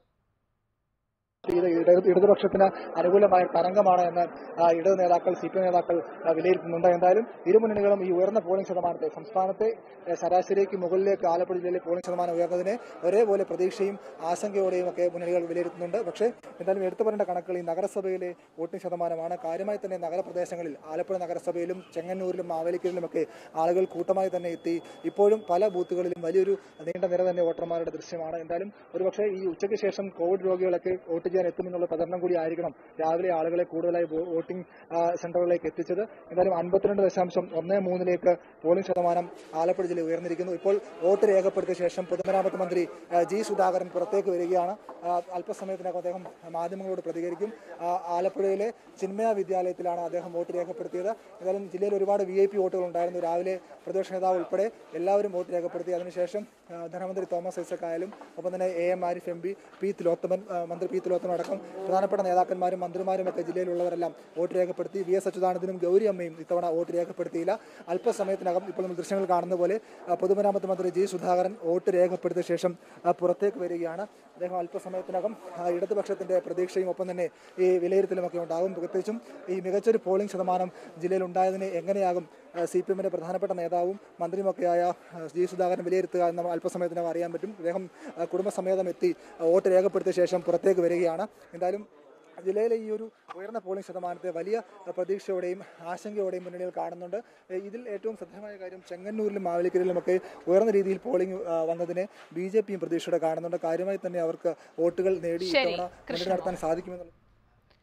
ഇത് ഇട- ഇടതുപക്ഷത്തിന് അനുകൂലമായ തരംഗമാണ് എന്ന് ആ, ഇടത് നേതാക്കൾ സി പി എം നേതാക്കൾ ആ, വിലയിരുത്തുന്നുണ്ട് എന്തായാലും ഇരു മുന്നണികളും ഈ ഉയർന്ന പോളിംഗ് ശതമാനത്തെ സംസ്ഥാനത്തെ ഏ, ശരാശരിക്ക് മുകളിലേക്ക് ആലപ്പുഴ ജില്ലയിലെ പോളിംഗ് ശതമാനം ഉയർന്നതിനെ ഒരേപോലെ പ്രതീക്ഷയും ആശങ്കയോടെയും ഒക്കെ മുന്നണികൾ വിലയിരുത്തുന്നുണ്ട് പക്ഷേ എന്തായാലും എടുത്തു പറയേണ്ട കണക്കുകൾ ഈ നഗരസഭയിലെ വോട്ടിംഗ് ശതമാനമാണ് കാര്യമായി തന്നെ നഗരപ്രദേശങ്ങളിൽ ആലപ്പുഴ നഗരസഭയിലും ചെങ്ങന്നൂരിലും മാവേലിക്കലിലുമൊക്കെ ആളുകൾ കൂട്ടമായി തന്നെ എത്തി ഇപ്പോഴും പല ബൂത്തുകളിലും വലിയൊരു നീണ്ട നിര തന്നെ വോട്ടർമാരുടെ ദൃശ്യമാണ് എന്തായാലും ഒരുപക്ഷെ ഈ ഉച്ചയ്ക്ക് ശേഷം കോവിഡ് രോഗികളൊക്കെ വോട്ട് ചെയ്യാൻ എത്തുമെന്നുള്ള പ്രചരണം കൂടി ആയിരിക്കണം രാവിലെ ആളുകളെ കൂടുതലായി വോ- വോട്ടിംഗ് ആ, സെന്ററുകളിലേക്ക് എത്തിച്ചത് എന്തായാലും അൻപത്തിരണ്ട് ദശാംശം ഒന്ന് മൂന്നിലേക്ക് പോളിംഗ് ശതമാനം ആലപ്പുഴ ജില്ലയിൽ ഉയർന്നിരിക്കുന്നു ഇപ്പോൾ വോട്ട് രേഖപ്പെടുത്തിയ ശേഷം പൊതുമരാമത്ത് മന്ത്രി ആ, ജി സുധാകരൻ പുറത്തേക്ക് വരികയാണ് ആ, അല്പസമയത്തിനകം അദ്ദേഹം മാധ്യമങ്ങളോട് പ്രതികരിക്കും ആ, ആലപ്പുഴയിലെ ചിന്മയ വിദ്യാലയത്തിലാണ് അദ്ദേഹം വോട്ട് രേഖപ്പെടുത്തിയത് എന്തായാലും ജില്ലയിൽ ഒരുപാട് വി ഐ പി വോട്ടുകൾ ഉണ്ടായിരുന്നു രാവിലെ പ്രതിപക്ഷ നേതാവ് ഉൾപ്പെടെ എല്ലാവരും വോട്ട് രേഖപ്പെടുത്തി അതിനുശേഷം ആ, ധനമന്ത്രി തോമസ് ഐസക് ആയാലും ഒപ്പം തന്നെ A M Arif M P P Thilothaman ആ, മന്ത്രി പി തിലോത്തമൻ അടക്കം പ്രധാനപ്പെട്ട നേതാക്കന്മാരും മന്ത്രിമാരും ഒക്കെ ജില്ലയിലുള്ളവരെല്ലാം വോട്ട് രേഖപ്പെടുത്തി വി എസ് അച്യുതാനന്ദനും ഗൗരി അമ്മയും ഇത്തവണ വോട്ട് രേഖപ്പെടുത്തിയില്ല അല്പസമയത്തിനകം ഇപ്പോൾ നമ്മൾ ദൃശ്യങ്ങൾ കാണുന്ന പോലെ ആ, പൊതുമരാമത്ത് മന്ത്രി ജി സുധാകരൻ വോട്ട് രേഖപ്പെടുത്തിയ ശേഷം ആ, പുറത്തേക്ക് വരികയാണ് അദ്ദേഹം അല്പസമയത്തിനകം ആ, ഇടതുപക്ഷത്തിന്റെ പ്രതീക്ഷയും ഒപ്പം തന്നെ ഈ വിലയിരുത്തലുമൊക്കെ ഉണ്ടാകും പ്രത്യേകിച്ചും ഈ മികച്ചൊരു പോളിംഗ് ശതമാനം ജില്ലയിൽ ഉണ്ടായതിന് എങ്ങനെയാകും സി പി എമ്മിന്റെ പ്രധാനപ്പെട്ട നേതാവും മന്ത്രിയുമൊക്കെയായ ആ, ജി സുധാകരൻ വിലയിരുത്തുക എന്ന് നമ്മൾ അല്പസമയത്തിനകം അറിയാൻ പറ്റും അദ്ദേഹം ആ, കുടുംബസമേതം എത്തി ആ, വോട്ട് രേഖപ്പെടുത്തിയ ശേഷം പുറത്തേക്ക് വരികയാണ് എന്തായാലും ജില്ലയിലെ ഈ ഒരു ഉയർന്ന പോളിംഗ് ശതമാനത്തെ വലിയ ആ, പ്രതീക്ഷയോടെയും ആശങ്കയോടെയും മുന്നണികൾ കാണുന്നുണ്ട് ഏ, ഇതിൽ ഏറ്റവും ശ്രദ്ധേയമായ കാര്യം ചെങ്ങന്നൂരിലും മാവേലിക്കരയിലുമൊക്കെ ഉയർന്ന രീതിയിൽ പോളിംഗ് ആ, വന്നതിനെ ബി ജെ പിയും പ്രതീക്ഷയോടെ കാണുന്നുണ്ട് കാര്യമായി തന്നെ അവർക്ക് വോട്ടുകൾ നേടി ശരി, ഇത്തവണ മുന്നണി കൃഷ്ണമോഹൻ. നടത്താൻ സാധിക്കുമെന്നുള്ള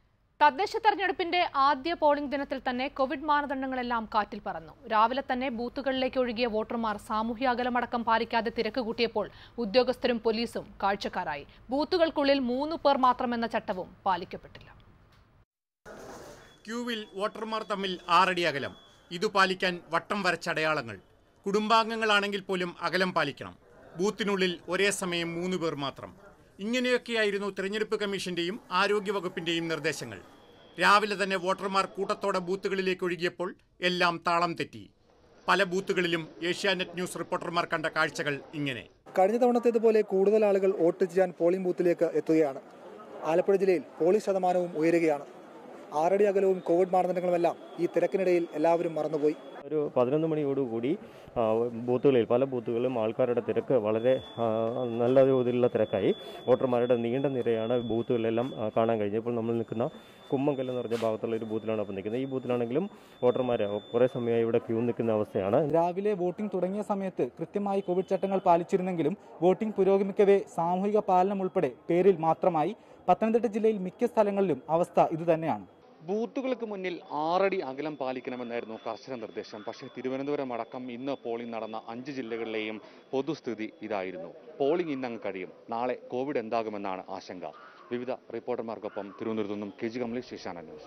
തദ്ദേശ തെരഞ്ഞെടുപ്പിന്റെ ആദ്യ പോളിംഗ് ദിനത്തിൽ തന്നെ കോവിഡ് മാനദണ്ഡങ്ങളെല്ലാം കാറ്റിൽ പറന്നു രാവിലെ തന്നെ ബൂത്തുകളിലേക്ക് ഒഴുകിയ വോട്ടർമാർ സാമൂഹ്യ അകലമടക്കം പാലിക്കാതെ തിരക്ക് കൂട്ടിയപ്പോൾ ഉദ്യോഗസ്ഥരും പോലീസും കാഴ്ചക്കാരായി ബൂത്തുകൾക്കുള്ളിൽ മൂന്ന് പേർ മാത്രമെന്ന ചട്ടവും പാലിക്കപ്പെട്ടില്ല ക്യൂവിൽ വോട്ടർമാർ തമ്മിൽ ആറടി അകലം ഇതു പാലിക്കാൻ വട്ടം വരച്ച അടയാളങ്ങൾ കുടുംബാംഗങ്ങളാണെങ്കിൽ പോലും അകലം പാലിക്കണം ബൂത്തിനുള്ളിൽ ഒരേ സമയം മൂന്ന് പേർ മാത്രം ഇങ്ങനെയൊക്കെയായിരുന്നു തെരഞ്ഞെടുപ്പ് കമ്മീഷന്റെയും ആരോഗ്യവകുപ്പിന്റെയും നിർദ്ദേശങ്ങൾ രാവിലെ തന്നെ വോട്ടർമാർ കൂട്ടത്തോടെ ബൂത്തുകളിലേക്ക് ഒഴുകിയപ്പോൾ എല്ലാം താളം തെറ്റി പല ബൂത്തുകളിലും ഏഷ്യാനെറ്റ് ന്യൂസ് റിപ്പോർട്ടർമാർ കണ്ട കാഴ്ചകൾ ഇങ്ങനെ കഴിഞ്ഞ തവണത്തേതുപോലെ കൂടുതൽ ആളുകൾ വോട്ട് ചെയ്യാൻ പോളിംഗ് ബൂത്തിലേക്ക് എത്തുകയാണ് ആലപ്പുഴ ജില്ലയിൽ പോളിംഗ് ശതമാനവും ഉയരുകയാണ് ആറടി അകലവും കോവിഡ് മാനദണ്ഡങ്ങളുമെല്ലാം ഈ തിരക്കിനിടയിൽ എല്ലാവരും മറന്നുപോയി ഒരു പതിനൊന്ന് മണിയോടുകൂടി ആ, ബൂത്തുകളിൽ പല ബൂത്തുകളിലും ആൾക്കാരുടെ തിരക്ക് വളരെ ആ, നല്ല തോതിലുള്ള തിരക്കായി വോട്ടർമാരുടെ നീണ്ട നിരയാണ് ബൂത്തുകളിലെല്ലാം ആ, കാണാൻ കഴിഞ്ഞത് ഇപ്പോൾ നമ്മൾ നിൽക്കുന്ന കുമ്മങ്കൽ എന്ന് പറഞ്ഞ ഭാഗത്തുള്ള ഒരു ബൂത്തിലാണ് അപ്പോൾ നിൽക്കുന്നത് ഈ ബൂത്തിലാണെങ്കിലും വോട്ടർമാർ കുറേ സമയമായി ഇവിടെ ക്യൂ നിൽക്കുന്ന അവസ്ഥയാണ് രാവിലെ വോട്ടിംഗ് തുടങ്ങിയ സമയത്ത് കൃത്യമായി കോവിഡ് ചട്ടങ്ങൾ പാലിച്ചിരുന്നെങ്കിലും വോട്ടിംഗ് പുരോഗമിക്കവേ സാമൂഹിക പാലനം ഉൾപ്പെടെ പേരിൽ മാത്രമായി പത്തനംതിട്ട ജില്ലയിൽ മിക്ക സ്ഥലങ്ങളിലും അവസ്ഥ ഇതുതന്നെയാണ് ബൂത്തുകൾക്ക് മുന്നിൽ ആറടി അകലം പാലിക്കണമെന്നായിരുന്നു കർശന നിർദ്ദേശം പക്ഷേ തിരുവനന്തപുരം അടക്കം ഇന്ന് പോളിംഗ് നടന്ന അഞ്ച് ജില്ലകളിലെയും പൊതുസ്ഥിതി ഇതായിരുന്നു പോളിംഗ് ഇന്ന് അങ്ങ് കഴിയും നാളെ കോവിഡ് എന്താകുമെന്നാണ് ആശങ്ക വിവിധ റിപ്പോർട്ടർമാർക്കൊപ്പം തിരുവനന്തപുരത്തു നിന്നും കെ ജി കമലേഷ് ശേഷാന ന്യൂസ്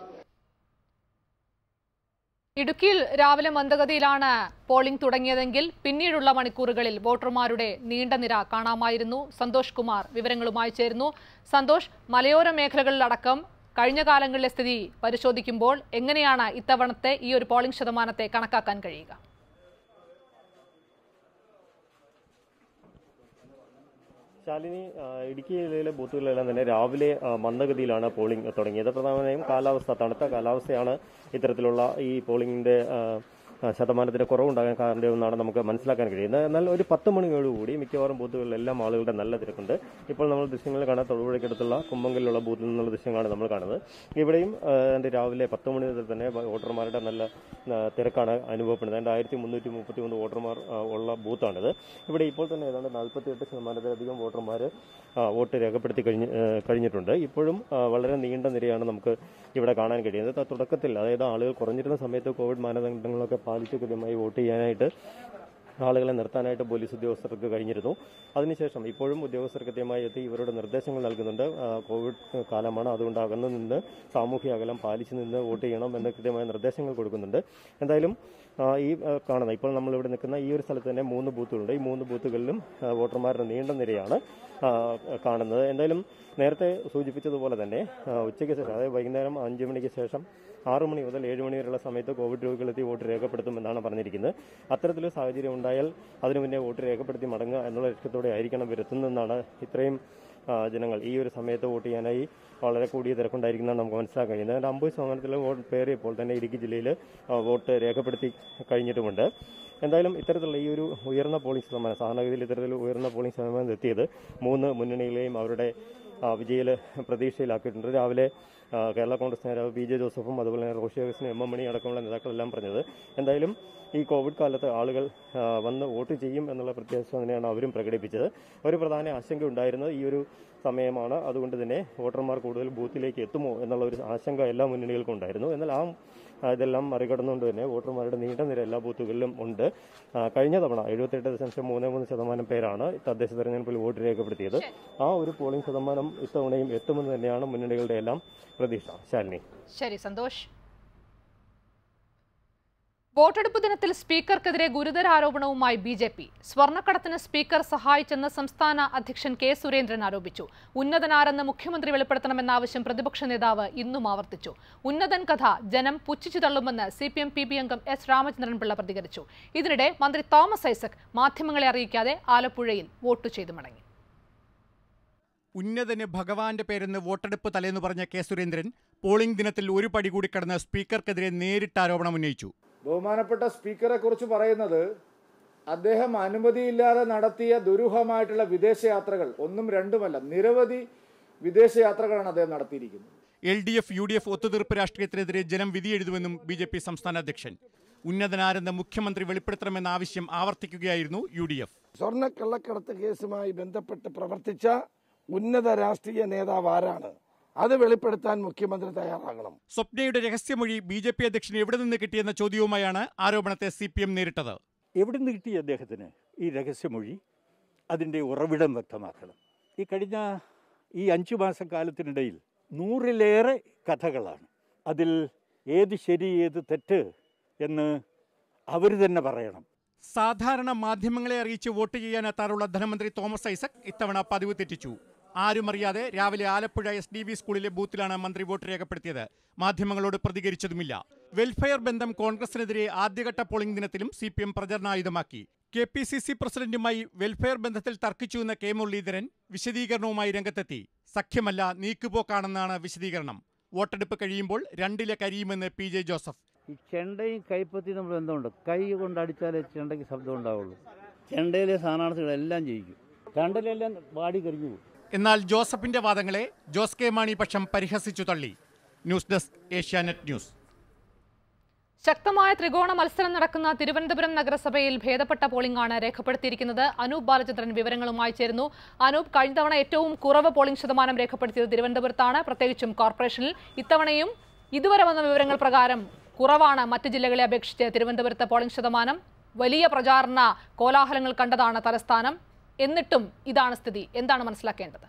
ഇടുക്കിയിൽ രാവിലെ മന്ദഗതിയിലാണ് പോളിംഗ് തുടങ്ങിയതെങ്കിൽ പിന്നീടുള്ള മണിക്കൂറുകളിൽ വോട്ടർമാരുടെ നീണ്ട നിര കാണാമായിരുന്നു സന്തോഷ് കുമാർ വിവരങ്ങളുമായി ചേരുന്നു സന്തോഷ് മലയോര മേഖലകളിലടക്കം കഴിഞ്ഞ കാലങ്ങളിലെ സ്ഥിതി പരിശോധിക്കുമ്പോൾ എങ്ങനെയാണ് ഇത്തവണത്തെ ഈ ഒരു പോളിംഗ് ശതമാനത്തെ കണക്കാക്കാൻ കഴിയുക ശാലിനി ആ, ഇടുക്കി ജില്ലയിലെ ബൂത്തുകളിലെല്ലാം തന്നെ രാവിലെ ആ, മന്ദഗതിയിലാണ് പോളിംഗ് തുടങ്ങിയത് പ്രധാനമായും കാലാവസ്ഥ തണുത്ത കാലാവസ്ഥയാണ് ഇത്തരത്തിലുള്ള ഈ പോളിംഗിന്റെ ആ, ആ, ശതമാനത്തിന് കുറവുണ്ടാകാൻ കാരണമെന്നാണ് നമുക്ക് മനസ്സിലാക്കാൻ കഴിയുന്നത് എന്നാൽ ഒരു പത്ത് മണിയോടുകൂടി മിക്കവാറും ബൂത്തുകളിലെല്ലാം ആളുകളുടെ നല്ല തിരക്കുണ്ട് ഇപ്പോൾ നമ്മൾ ദൃശ്യങ്ങൾ കാണാൻ തൊടുപുഴയ്ക്കടുത്തുള്ള കുമ്പങ്കലിലുള്ള ബൂത്തിൽ നിന്നുള്ള ദൃശ്യങ്ങളാണ് നമ്മൾ കാണുന്നത് ഇവിടെയും ആ, ഏതാണ്ട് രാവിലെ പത്ത് മണി മുതൽ തന്നെ വോട്ടർമാരുടെ നല്ല ആ, തിരക്കാണ് അനുഭവപ്പെടുന്നത് ഏതാണ്ട് ആയിരത്തി മുന്നൂറ്റി മുപ്പത്തി മൂന്ന് വോട്ടർമാർ ആ, ഉള്ള ബൂത്താണിത് ഇവിടെ ഇപ്പോൾ തന്നെ ഏതാണ്ട് നാൽപ്പത്തി എട്ട് ശതമാനത്തിലധികം വോട്ടർമാർ വോട്ട് രേഖപ്പെടുത്തി കഴിഞ്ഞ് ആ, കഴിഞ്ഞിട്ടുണ്ട് ഇപ്പോഴും ആ, വളരെ നീണ്ട നിരയാണ് നമുക്ക് ഇവിടെ കാണാൻ കഴിയുന്നത് ത- തുടക്കത്തിൽ അതായത് ആളുകൾ കുറഞ്ഞിരുന്ന സമയത്ത് കോവിഡ് മാനദണ്ഡങ്ങളൊക്കെ പാലിച്ച് കൃത്യമായി വോട്ട് ചെയ്യാനായിട്ട് ആളുകളെ നിർത്താനായിട്ട് പോലീസ് ഉദ്യോഗസ്ഥർക്ക് കഴിഞ്ഞിരുന്നു അതിനുശേഷം ഇപ്പോഴും ഉദ്യോഗസ്ഥർ കൃത്യമായി എത്തി ഇവരുടെ നിർദ്ദേശങ്ങൾ നൽകുന്നുണ്ട് ആ, കോവിഡ് കാലമാണ് അതുകൊണ്ട് അകന്നു നിന്ന് സാമൂഹ്യ അകലം പാലിച്ചു നിന്ന് വോട്ട് ചെയ്യണം എന്ന് കൃത്യമായ നിർദ്ദേശങ്ങൾ കൊടുക്കുന്നുണ്ട് എന്തായാലും ആ, ഈ ആ, കാണുന്ന ഇപ്പോൾ നമ്മൾ ഇവിടെ നിൽക്കുന്ന ഈ ഒരു സ്ഥലത്ത് തന്നെ മൂന്ന് ബൂത്തുകളുണ്ട് ഈ മൂന്ന് ബൂത്തുകളിലും ആ, വോട്ടർമാരുടെ നീണ്ട നിരയാണ് ആ, കാണുന്നത് എന്തായാലും നേരത്തെ സൂചിപ്പിച്ചതുപോലെ തന്നെ ആ, ഉച്ചയ്ക്ക് ശേഷം അതായത് വൈകുന്നേരം അഞ്ച് മണിക്ക് ശേഷം ആറ് മണി മുതൽ ഏഴ് മണി വരെയുള്ള സമയത്ത് കോവിഡ് രോഗികളെത്തി വോട്ട് രേഖപ്പെടുത്തുമെന്നാണ് പറഞ്ഞിരിക്കുന്നത് അത്തരത്തിലൊരു സാഹചര്യം ഉണ്ടായാൽ അതിനു മുന്നേ വോട്ട് രേഖപ്പെടുത്തി മടങ്ങുക എന്നുള്ള ലക്ഷ്യത്തോടെ ആയിരിക്കണം വരുത്തുന്നതെന്നാണ് ഇത്രയും ആ, ജനങ്ങൾ ഈ ഒരു സമയത്ത് വോട്ട് ചെയ്യാനായി വളരെ കൂടിയ തിരക്കുണ്ടായിരിക്കുന്നതാണ് നമുക്ക് മനസ്സിലാക്കാൻ കഴിയുന്നത് ഏതാണ്ട് അമ്പത് ശതമാനത്തിലും വോട്ട് പേര് ഇപ്പോൾ തന്നെ ഇടുക്കി ജില്ലയിൽ ആ, വോട്ട് രേഖപ്പെടുത്തി കഴിഞ്ഞിട്ടുമുണ്ട് എന്തായാലും ഇത്തരത്തിലുള്ള ഈ ഒരു ഉയർന്ന പോളിംഗ് ശതമാനം സാധാരണഗതിയിൽ ഇത്തരത്തിൽ ഉയർന്ന പോളിംഗ് ശതമാനം എത്തിയത് മൂന്ന് മുന്നണികളെയും അവരുടെ ആ, വിജയിൽ പ്രതീക്ഷയിലാക്കിയിട്ടുണ്ട് രാവിലെ ആ, കേരള കോൺഗ്രസ് നേതാവ് പി ജെ ജോസഫും അതുപോലെ തന്നെ റോഷി അഗസ്റ്റിനും എം എം മണി അടക്കമുള്ള നേതാക്കളെല്ലാം പറഞ്ഞത് എന്തായാലും ഈ കോവിഡ് കാലത്ത് ആളുകൾ ആ, വന്ന് വോട്ട് ചെയ്യും എന്നുള്ള പ്രത്യാശ തന്നെയാണ് അവരും പ്രകടിപ്പിച്ചത് ഒരു പ്രധാന ആശങ്ക ഉണ്ടായിരുന്നത് ഈ ഒരു സമയമാണ് അതുകൊണ്ട് തന്നെ വോട്ടർമാർ കൂടുതൽ ബൂത്തിലേക്ക് എത്തുമോ എന്നുള്ള ഒരു ആശങ്ക എല്ലാ മുന്നണികൾക്കും ഉണ്ടായിരുന്നു എന്നാൽ ആ ആ, ഇതെല്ലാം മറികടന്നുകൊണ്ട് തന്നെ വോട്ടർമാരുടെ നീണ്ട നിര എല്ലാ ബൂത്തുകളിലും ഉണ്ട് ആ, കഴിഞ്ഞ തവണ എഴുപത്തെട്ട് ദശാംശം മൂന്ന് മൂന്ന് ശതമാനം പേരാണ് തദ്ദേശ തെരഞ്ഞെടുപ്പിൽ വോട്ട് രേഖപ്പെടുത്തിയത് ആ ഒരു പോളിംഗ് ശതമാനം ഇത്തവണയും എത്തുമെന്ന് തന്നെയാണ് മുന്നണികളുടെ എല്ലാം പ്രതീക്ഷ ശാലിനി ശരി സന്തോഷ് വോട്ടെടുപ്പ് ദിനത്തിൽ സ്പീക്കർക്കെതിരെ ഗുരുതര ആരോപണവുമായി ബി ജെ പി സ്വർണ്ണക്കടത്തിന് സ്പീക്കർ സഹായിച്ചെന്ന് സംസ്ഥാന അധ്യക്ഷൻ കെ സുരേന്ദ്രൻ ആരോപിച്ചു ഉന്നതനാരെന്ന് മുഖ്യമന്ത്രി വെളിപ്പെടുത്തണമെന്ന ആവശ്യം പ്രതിപക്ഷ നേതാവ് ഇന്നും ആവർത്തിച്ചു ഉന്നതൻ കഥ ജനം പുച്ഛിച്ചു തള്ളുമെന്ന് C P M P B അംഗം എസ് രാമചന്ദ്രൻപിള്ള പ്രതികരിച്ചു ഇതിനിടെ മന്ത്രി തോമസ് ഐസക് മാധ്യമങ്ങളെ അറിയിക്കാതെ ആലപ്പുഴയിൽ വോട്ട് ചെയ്തു മടങ്ങി ഉന്നതന് ഭഗവാന്റെ പേരെന്ന് വോട്ടെടുപ്പ് തലേന്ന് പറഞ്ഞ കെ സുരേന്ദ്രൻ പോളിംഗ് ദിനത്തിൽ ഒരു പടി കൂടി കടന്ന് സ്പീക്കർക്കെതിരെ നേരിട്ട് ആരോപണം ഉന്നയിച്ചു ബഹുമാനപ്പെട്ട സ്പീക്കറെ കുറിച്ച് പറയുന്നത് അദ്ദേഹം അനുമതിയില്ലാതെ നടത്തിയ ദുരൂഹമായിട്ടുള്ള വിദേശയാത്രകൾ ഒന്നും രണ്ടുമല്ല നിരവധി വിദേശയാത്രകളാണ് അദ്ദേഹം നടത്തിയിരിക്കുന്നത് L D F U D F ഒത്തുതീർപ്പ് രാഷ്ട്രീയത്തിനെതിരെ ജനം വിധിയെഴുതുമെന്നും ബി ജെ പി സംസ്ഥാന അധ്യക്ഷൻ ഉന്നതനാരെന്ന് മുഖ്യമന്ത്രി വെളിപ്പെടുത്തണമെന്ന ആവശ്യം ആവർത്തിക്കുകയായിരുന്നു യു ഡി എഫ് സ്വർണ്ണക്കള്ളക്കടത്ത് കേസുമായി ബന്ധപ്പെട്ട് പ്രവർത്തിച്ച ഉന്നത രാഷ്ട്രീയ നേതാവ് ആരാണ് അത് വെളിപ്പെടുത്താൻ മുഖ്യമന്ത്രി തയ്യാറാകണം സ്വപ്നയുടെ രഹസ്യമൊഴി ബി ജെ പി അധ്യക്ഷന് എവിടെ നിന്ന് കിട്ടിയെന്ന ചോദ്യവുമായാണ് ആരോപണത്തെ സി പി എം നേരിട്ടത് എവിടെ നിന്ന് കിട്ടി അദ്ദേഹത്തിന് ഈ രഹസ്യമൊഴി അതിൻ്റെ ഉറവിടം വ്യക്തമാക്കണം ഈ കഴിഞ്ഞ ഈ അഞ്ചു മാസക്കാലത്തിനിടയിൽ നൂറിലേറെ കഥകളാണ് അതിൽ ഏത് ശരി ഏത് തെറ്റ് എന്ന് അവർ തന്നെ പറയണം സാധാരണ മാധ്യമങ്ങളെ അറിയിച്ച് വോട്ട് ചെയ്യാനെത്താറുള്ള ധനമന്ത്രി തോമസ് ഐസക് ഇത്തവണ പതിവ് തെറ്റിച്ചു ആരും അറിയാതെ രാവിലെ ആലപ്പുഴ എസ് ഡി ബി സ്കൂളിലെ ബൂത്തിലാണ് മന്ത്രി വോട്ട് രേഖപ്പെടുത്തിയത് മാധ്യമങ്ങളോട് പ്രതികരിച്ചതുമില്ല വെൽഫെയർ ബന്ധം കോൺഗ്രസിനെതിരെ ആദ്യഘട്ട പോളിംഗ് ദിനത്തിലും സി പി എം പ്രചരണായുധമാക്കി കെ പി സി സി പ്രസിഡന്റുമായി വെൽഫെയർ ബന്ധത്തിൽ തർക്കിച്ചു എന്ന കെ മുരളീധരൻ വിശദീകരണവുമായി രംഗത്തെത്തി സഖ്യമല്ല നീക്കുപോക്കാണെന്നാണ് വിശദീകരണം വോട്ടെടുപ്പ് കഴിയുമ്പോൾ രണ്ടിലെ കരിയുമെന്ന് പി ജെ ജോസഫ് ഈ ചെണ്ടയും കൈപ്പത്തി നമ്മൾ എന്തുണ്ട് കൈ കൊണ്ട് അടിച്ചാലേ ചെണ്ടയ്ക്ക് ശബ്ദം ഉണ്ടാവുള്ളൂ ചെണ്ടയിലെ സ്ഥാനാർത്ഥികളെല്ലാം ജയിക്കും രണ്ടിലെല്ലാം വാടി കരിഞ്ഞു പോകും എന്നാൽ ജോസഫിന്റെ വാദങ്ങളെ ജോസ് കെ മാണി പക്ഷം പരിഹസിച്ചു തള്ളി ന്യൂസ് ഡെസ്ക് ഏഷ്യാനെറ്റ് ന്യൂസ് ശക്തമായ ത്രികോണ മത്സരം നടക്കുന്ന തിരുവനന്തപുരം നഗരസഭയിൽ ഭേദപ്പെട്ട പോളിംഗാണ് രേഖപ്പെടുത്തിയിരിക്കുന്നത് അനൂപ് ബാലചന്ദ്രൻ വിവരങ്ങളുമായി ചേരുന്നു അനൂപ് കഴിഞ്ഞ തവണ ഏറ്റവും കുറവ് പോളിംഗ് ശതമാനം രേഖപ്പെടുത്തിയത് തിരുവനന്തപുരത്താണ് പ്രത്യേകിച്ചും കോർപ്പറേഷനിൽ ഇത്തവണയും ഇതുവരെ വന്ന വിവരങ്ങൾ പ്രകാരം കുറവാണ് മറ്റ് ജില്ലകളെ അപേക്ഷിച്ച് തിരുവനന്തപുരത്തെ പോളിംഗ് ശതമാനം വലിയ പ്രചാരണ കോലാഹലങ്ങൾ കണ്ടതാണ് തലസ്ഥാനം എന്നിട്ടും ഇതാണ് സ്ഥിതി എന്താണ് മനസ്സിലാക്കേണ്ടത്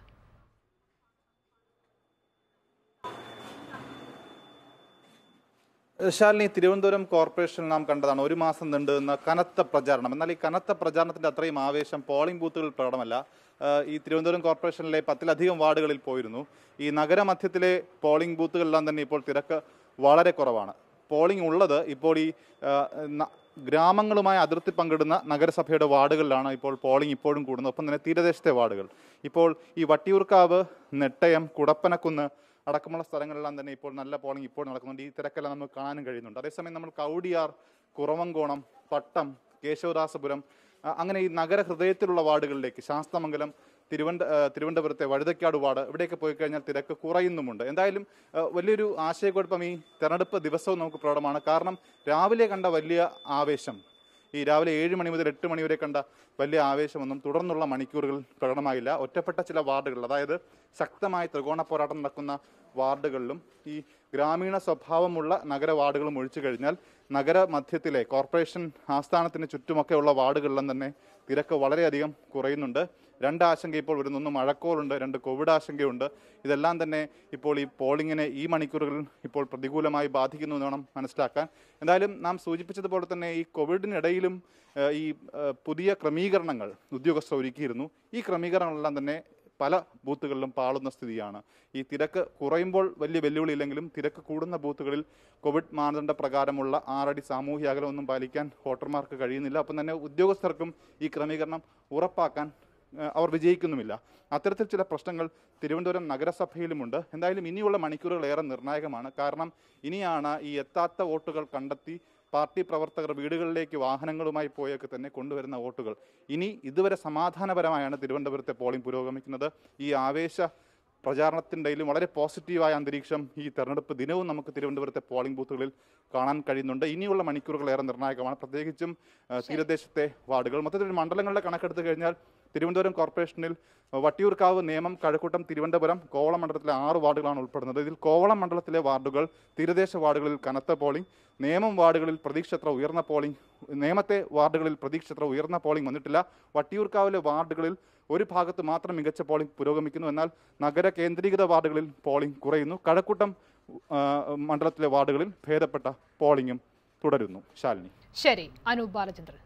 ശാലിനി തിരുവനന്തപുരം കോർപ്പറേഷനിൽ നാം കണ്ടതാണ് ഒരു മാസം നീണ്ടു നിന്ന കനത്ത പ്രചാരണം എന്നാൽ ഈ കനത്ത പ്രചാരണത്തിന്റെ അത്രയും ആവേശം പോളിംഗ് ബൂത്തുകളിൽ പ്രകടമല്ല ആഹ് ഈ തിരുവനന്തപുരം കോർപ്പറേഷനിലെ പത്തിലധികം വാർഡുകളിൽ പോയിരുന്നു ഈ നഗരമധ്യത്തിലെ പോളിംഗ് ബൂത്തുകളിലെല്ലാം തന്നെ ഇപ്പോൾ തിരക്ക് വളരെ കുറവാണ് പോളിംഗ് ഉള്ളത് ഇപ്പോൾ ഈ ആഹ് ന- ഗ്രാമങ്ങളുമായി അതിർത്തി പങ്കിടുന്ന നഗരസഭയുടെ വാർഡുകളിലാണ് ഇപ്പോൾ പോളിംഗ് ഇപ്പോഴും കൂടുന്നത് ഒപ്പം തന്നെ തീരദേശത്തെ വാർഡുകൾ ഇപ്പോൾ ഈ വട്ടിയൂർക്കാവ് നെട്ടയം കുടപ്പനക്കുന്ന് അടക്കമുള്ള സ്ഥലങ്ങളിലെല്ലാം തന്നെ ഇപ്പോൾ നല്ല പോളിംഗ് ഇപ്പോൾ നടക്കുന്നുണ്ട് ഈ തിരക്കെല്ലാം നമുക്ക് കാണാനും കഴിയുന്നുണ്ട് അതേസമയം നമ്മൾ കൗടിയാർ കുറവങ്കോണം പട്ടം കേശവദാസപുരം ആ, അങ്ങനെ ഈ നഗര ഹൃദയത്തിലുള്ള വാർഡുകളിലേക്ക് ശാസ്തമംഗലം തിരുവനന്ത ആ, തിരുവനന്തപുരത്തെ വഴുതക്കാട് വാർഡ് ഇവിടെയൊക്കെ പോയി കഴിഞ്ഞാൽ തിരക്ക് കുറയുന്നുമുണ്ട് എന്തായാലും ആ, വലിയൊരു ആശയക്കുഴപ്പം ഈ തെരഞ്ഞെടുപ്പ് ദിവസവും നമുക്ക് പ്രകടമാണ് കാരണം രാവിലെ കണ്ട വലിയ ആവേശം ഈ രാവിലെ ഏഴ് മണി മുതൽ എട്ട് മണി വരെ കണ്ട വലിയ ആവേശമൊന്നും തുടർന്നുള്ള മണിക്കൂറുകൾ പ്രകടമായില്ല ഒറ്റപ്പെട്ട ചില വാർഡുകൾ അതായത് ശക്തമായ ത്രികോണ പോരാട്ടം നടക്കുന്ന വാർഡുകളിലും ഈ ഗ്രാമീണ സ്വഭാവമുള്ള നഗര വാർഡുകളും ഒഴിച്ചു കഴിഞ്ഞാൽ നഗര മധ്യത്തിലെ കോർപ്പറേഷൻ ആസ്ഥാനത്തിന് ചുറ്റുമൊക്കെയുള്ള വാർഡുകളിലും തന്നെ തിരക്ക് വളരെയധികം കുറയുന്നുണ്ട് രണ്ട് ആശങ്ക ഇപ്പോൾ വരുന്നു ഒന്ന് മഴക്കോളുണ്ട് രണ്ട് കോവിഡ് ആശങ്കയുണ്ട് ഇതെല്ലാം തന്നെ ഇപ്പോൾ ഈ പോളിങ്ങിനെ ഈ മണിക്കൂറുകളിൽ ഇപ്പോൾ പ്രതികൂലമായി ബാധിക്കുന്നു എന്ന് വേണം മനസ്സിലാക്കാൻ എന്തായാലും നാം സൂചിപ്പിച്ചതുപോലെ തന്നെ ഈ കോവിഡിനിടയിലും ഏഹ്, ഈ ഏഹ്, പുതിയ ക്രമീകരണങ്ങൾ ഉദ്യോഗസ്ഥർ ഒരുക്കിയിരുന്നു ഈ ക്രമീകരണങ്ങളെല്ലാം തന്നെ പല ബൂത്തുകളിലും പാളുന്ന സ്ഥിതിയാണ് ഈ തിരക്ക് കുറയുമ്പോൾ വലിയ വെല്ലുവിളി ഇല്ലെങ്കിലും തിരക്ക് കൂടുന്ന ബൂത്തുകളിൽ കോവിഡ് മാനദണ്ഡ പ്രകാരമുള്ള ആറടി സാമൂഹ്യ അകലമൊന്നും പാലിക്കാൻ വോട്ടർമാർക്ക് കഴിയുന്നില്ല ഒപ്പം തന്നെ ഉദ്യോഗസ്ഥർക്കും ഈ ക്രമീകരണം ഉറപ്പാക്കാൻ ഏഹ്, അവർ വിജയിക്കുന്നുമില്ല അത്തരത്തിൽ ചില പ്രശ്നങ്ങൾ തിരുവനന്തപുരം നഗരസഭയിലുമുണ്ട് എന്തായാലും ഇനിയുള്ള മണിക്കൂറുകൾ ഏറെ നിർണായകമാണ് കാരണം ഇനിയാണ് ഈ എത്താത്ത വോട്ടുകൾ കണ്ടെത്തി പാർട്ടി പ്രവർത്തകർ വീടുകളിലേക്ക് വാഹനങ്ങളുമായി പോയൊക്കെ തന്നെ കൊണ്ടുവരുന്ന വോട്ടുകൾ ഇനി ഇതുവരെ സമാധാനപരമായാണ് തിരുവനന്തപുരത്തെ പോളിംഗ് പുരോഗമിക്കുന്നത് ഈ ആവേശ പ്രചാരണത്തിൻ്റെയിലും വളരെ പോസിറ്റീവായ അന്തരീക്ഷം ഈ തെരഞ്ഞെടുപ്പ് ദിനവും നമുക്ക് തിരുവനന്തപുരത്തെ പോളിംഗ് ബൂത്തുകളിൽ കാണാൻ കഴിയുന്നുണ്ട് ഇനിയുള്ള മണിക്കൂറുകൾ ഏറെ നിർണായകമാണ് പ്രത്യേകിച്ചും ആ, തീരദേശത്തെ വാർഡുകൾ മൊത്തത്തിൽ മണ്ഡലങ്ങളുടെ കണക്കെടുത്ത് കഴിഞ്ഞാൽ തിരുവനന്തപുരം കോർപ്പറേഷനിൽ വട്ടിയൂർക്കാവ് നേമം കഴക്കൂട്ടം തിരുവനന്തപുരം കോവളം മണ്ഡലത്തിലെ ആറ് വാർഡുകളാണ് ഉൾപ്പെടുന്നത് ഇതിൽ കോവളം മണ്ഡലത്തിലെ വാർഡുകൾ തീരദേശ വാർഡുകളിൽ കനത്ത പോളിംഗ് നേമം വാർഡുകളിൽ പ്രതീക്ഷത്ര ഉയർന്ന പോളിംഗ് നേമത്തെ വാർഡുകളിൽ പ്രതീക്ഷത്ര ഉയർന്ന പോളിംഗ് വന്നിട്ടില്ല വട്ടിയൂർക്കാവിലെ വാർഡുകളിൽ ഒരു ഭാഗത്ത് മാത്രം മികച്ച പോളിംഗ് പുരോഗമിക്കുന്നു എന്നാൽ നഗര കേന്ദ്രീകൃത വാർഡുകളിൽ പോളിംഗ് കുറയുന്നു കഴക്കൂട്ടം ആ, മണ്ഡലത്തിലെ വാർഡുകളിൽ ഭേദപ്പെട്ട പോളിംഗും തുടരുന്നു ശാലിനി ശരി അനൂപ് ബാലചന്ദ്രൻ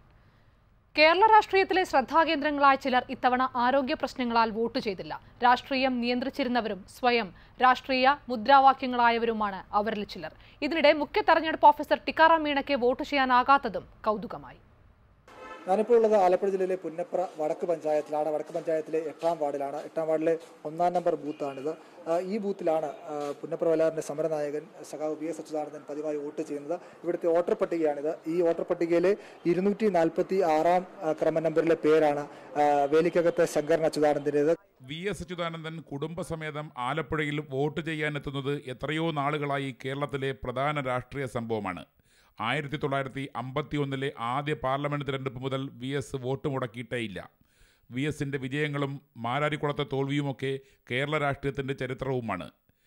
കേരള രാഷ്ട്രീയത്തിലെ ശ്രദ്ധാകേന്ദ്രങ്ങളായ ചിലർ ഇത്തവണ ആരോഗ്യ പ്രശ്നങ്ങളാൽ വോട്ട് ചെയ്തില്ല രാഷ്ട്രീയം നിയന്ത്രിച്ചിരുന്നവരും സ്വയം രാഷ്ട്രീയ മുദ്രാവാക്യങ്ങളായവരുമാണ് അവരിൽ ചിലർ ഇതിനിടെ മുഖ്യ തെരഞ്ഞെടുപ്പ് ഓഫീസർ ടിക്കാറാം മീണയ്ക്ക് വോട്ട് ചെയ്യാനാകാത്തതും കൗതുകമായി ഞാനിപ്പോൾ ഉള്ളത് ആലപ്പുഴ ജില്ലയിലെ പുന്നപ്ര വടക്ക് പഞ്ചായത്തിലാണ് വടക്ക് പഞ്ചായത്തിലെ എട്ടാം വാർഡിലാണ് എട്ടാം വാർഡിലെ ഒന്നാം നമ്പർ ബൂത്താണിത് ആ, ഈ ബൂത്തിലാണ് ആ, പുന്നപ്ര വലാറിന്റെ സമരനായകൻ സഖാവ് വി എസ് അച്യുതാനന്ദൻ പതിവായി വോട്ട് ചെയ്യുന്നത് ഇവിടുത്തെ വോട്ടർ പട്ടികയാണിത് ഈ വോട്ടർ പട്ടികയിലെ ഇരുന്നൂറ്റി നാൽപ്പത്തി ആറാം ആ, ക്രമ നമ്പറിലെ പേരാണ് ആ, വേലിക്കകത്തെ ശങ്കരൻ അച്യുതാനന്ദൻ്റേത് വി എസ് അച്യുതാനന്ദൻ കുടുംബസമേതം ആലപ്പുഴയിൽ വോട്ട് ചെയ്യാനെത്തുന്നത് എത്രയോ നാളുകളായി കേരളത്തിലെ പ്രധാന രാഷ്ട്രീയ സംഭവമാണ് ആയിരത്തി തൊള്ളായിരത്തി അമ്പത്തി ഒന്നിലെ ആദ്യ പാർലമെന്റ് തിരഞ്ഞെടുപ്പ് മുതൽ വി എസ് വോട്ട് മുടക്കിയിട്ടേയില്ല വി എസിൻ്റെ വിജയങ്ങളും മാരാരിക്കുളത്തെ തോൽവിയുമൊക്കെ കേരള രാഷ്ട്രീയത്തിൻ്റെ ചരിത്രവുമാണ്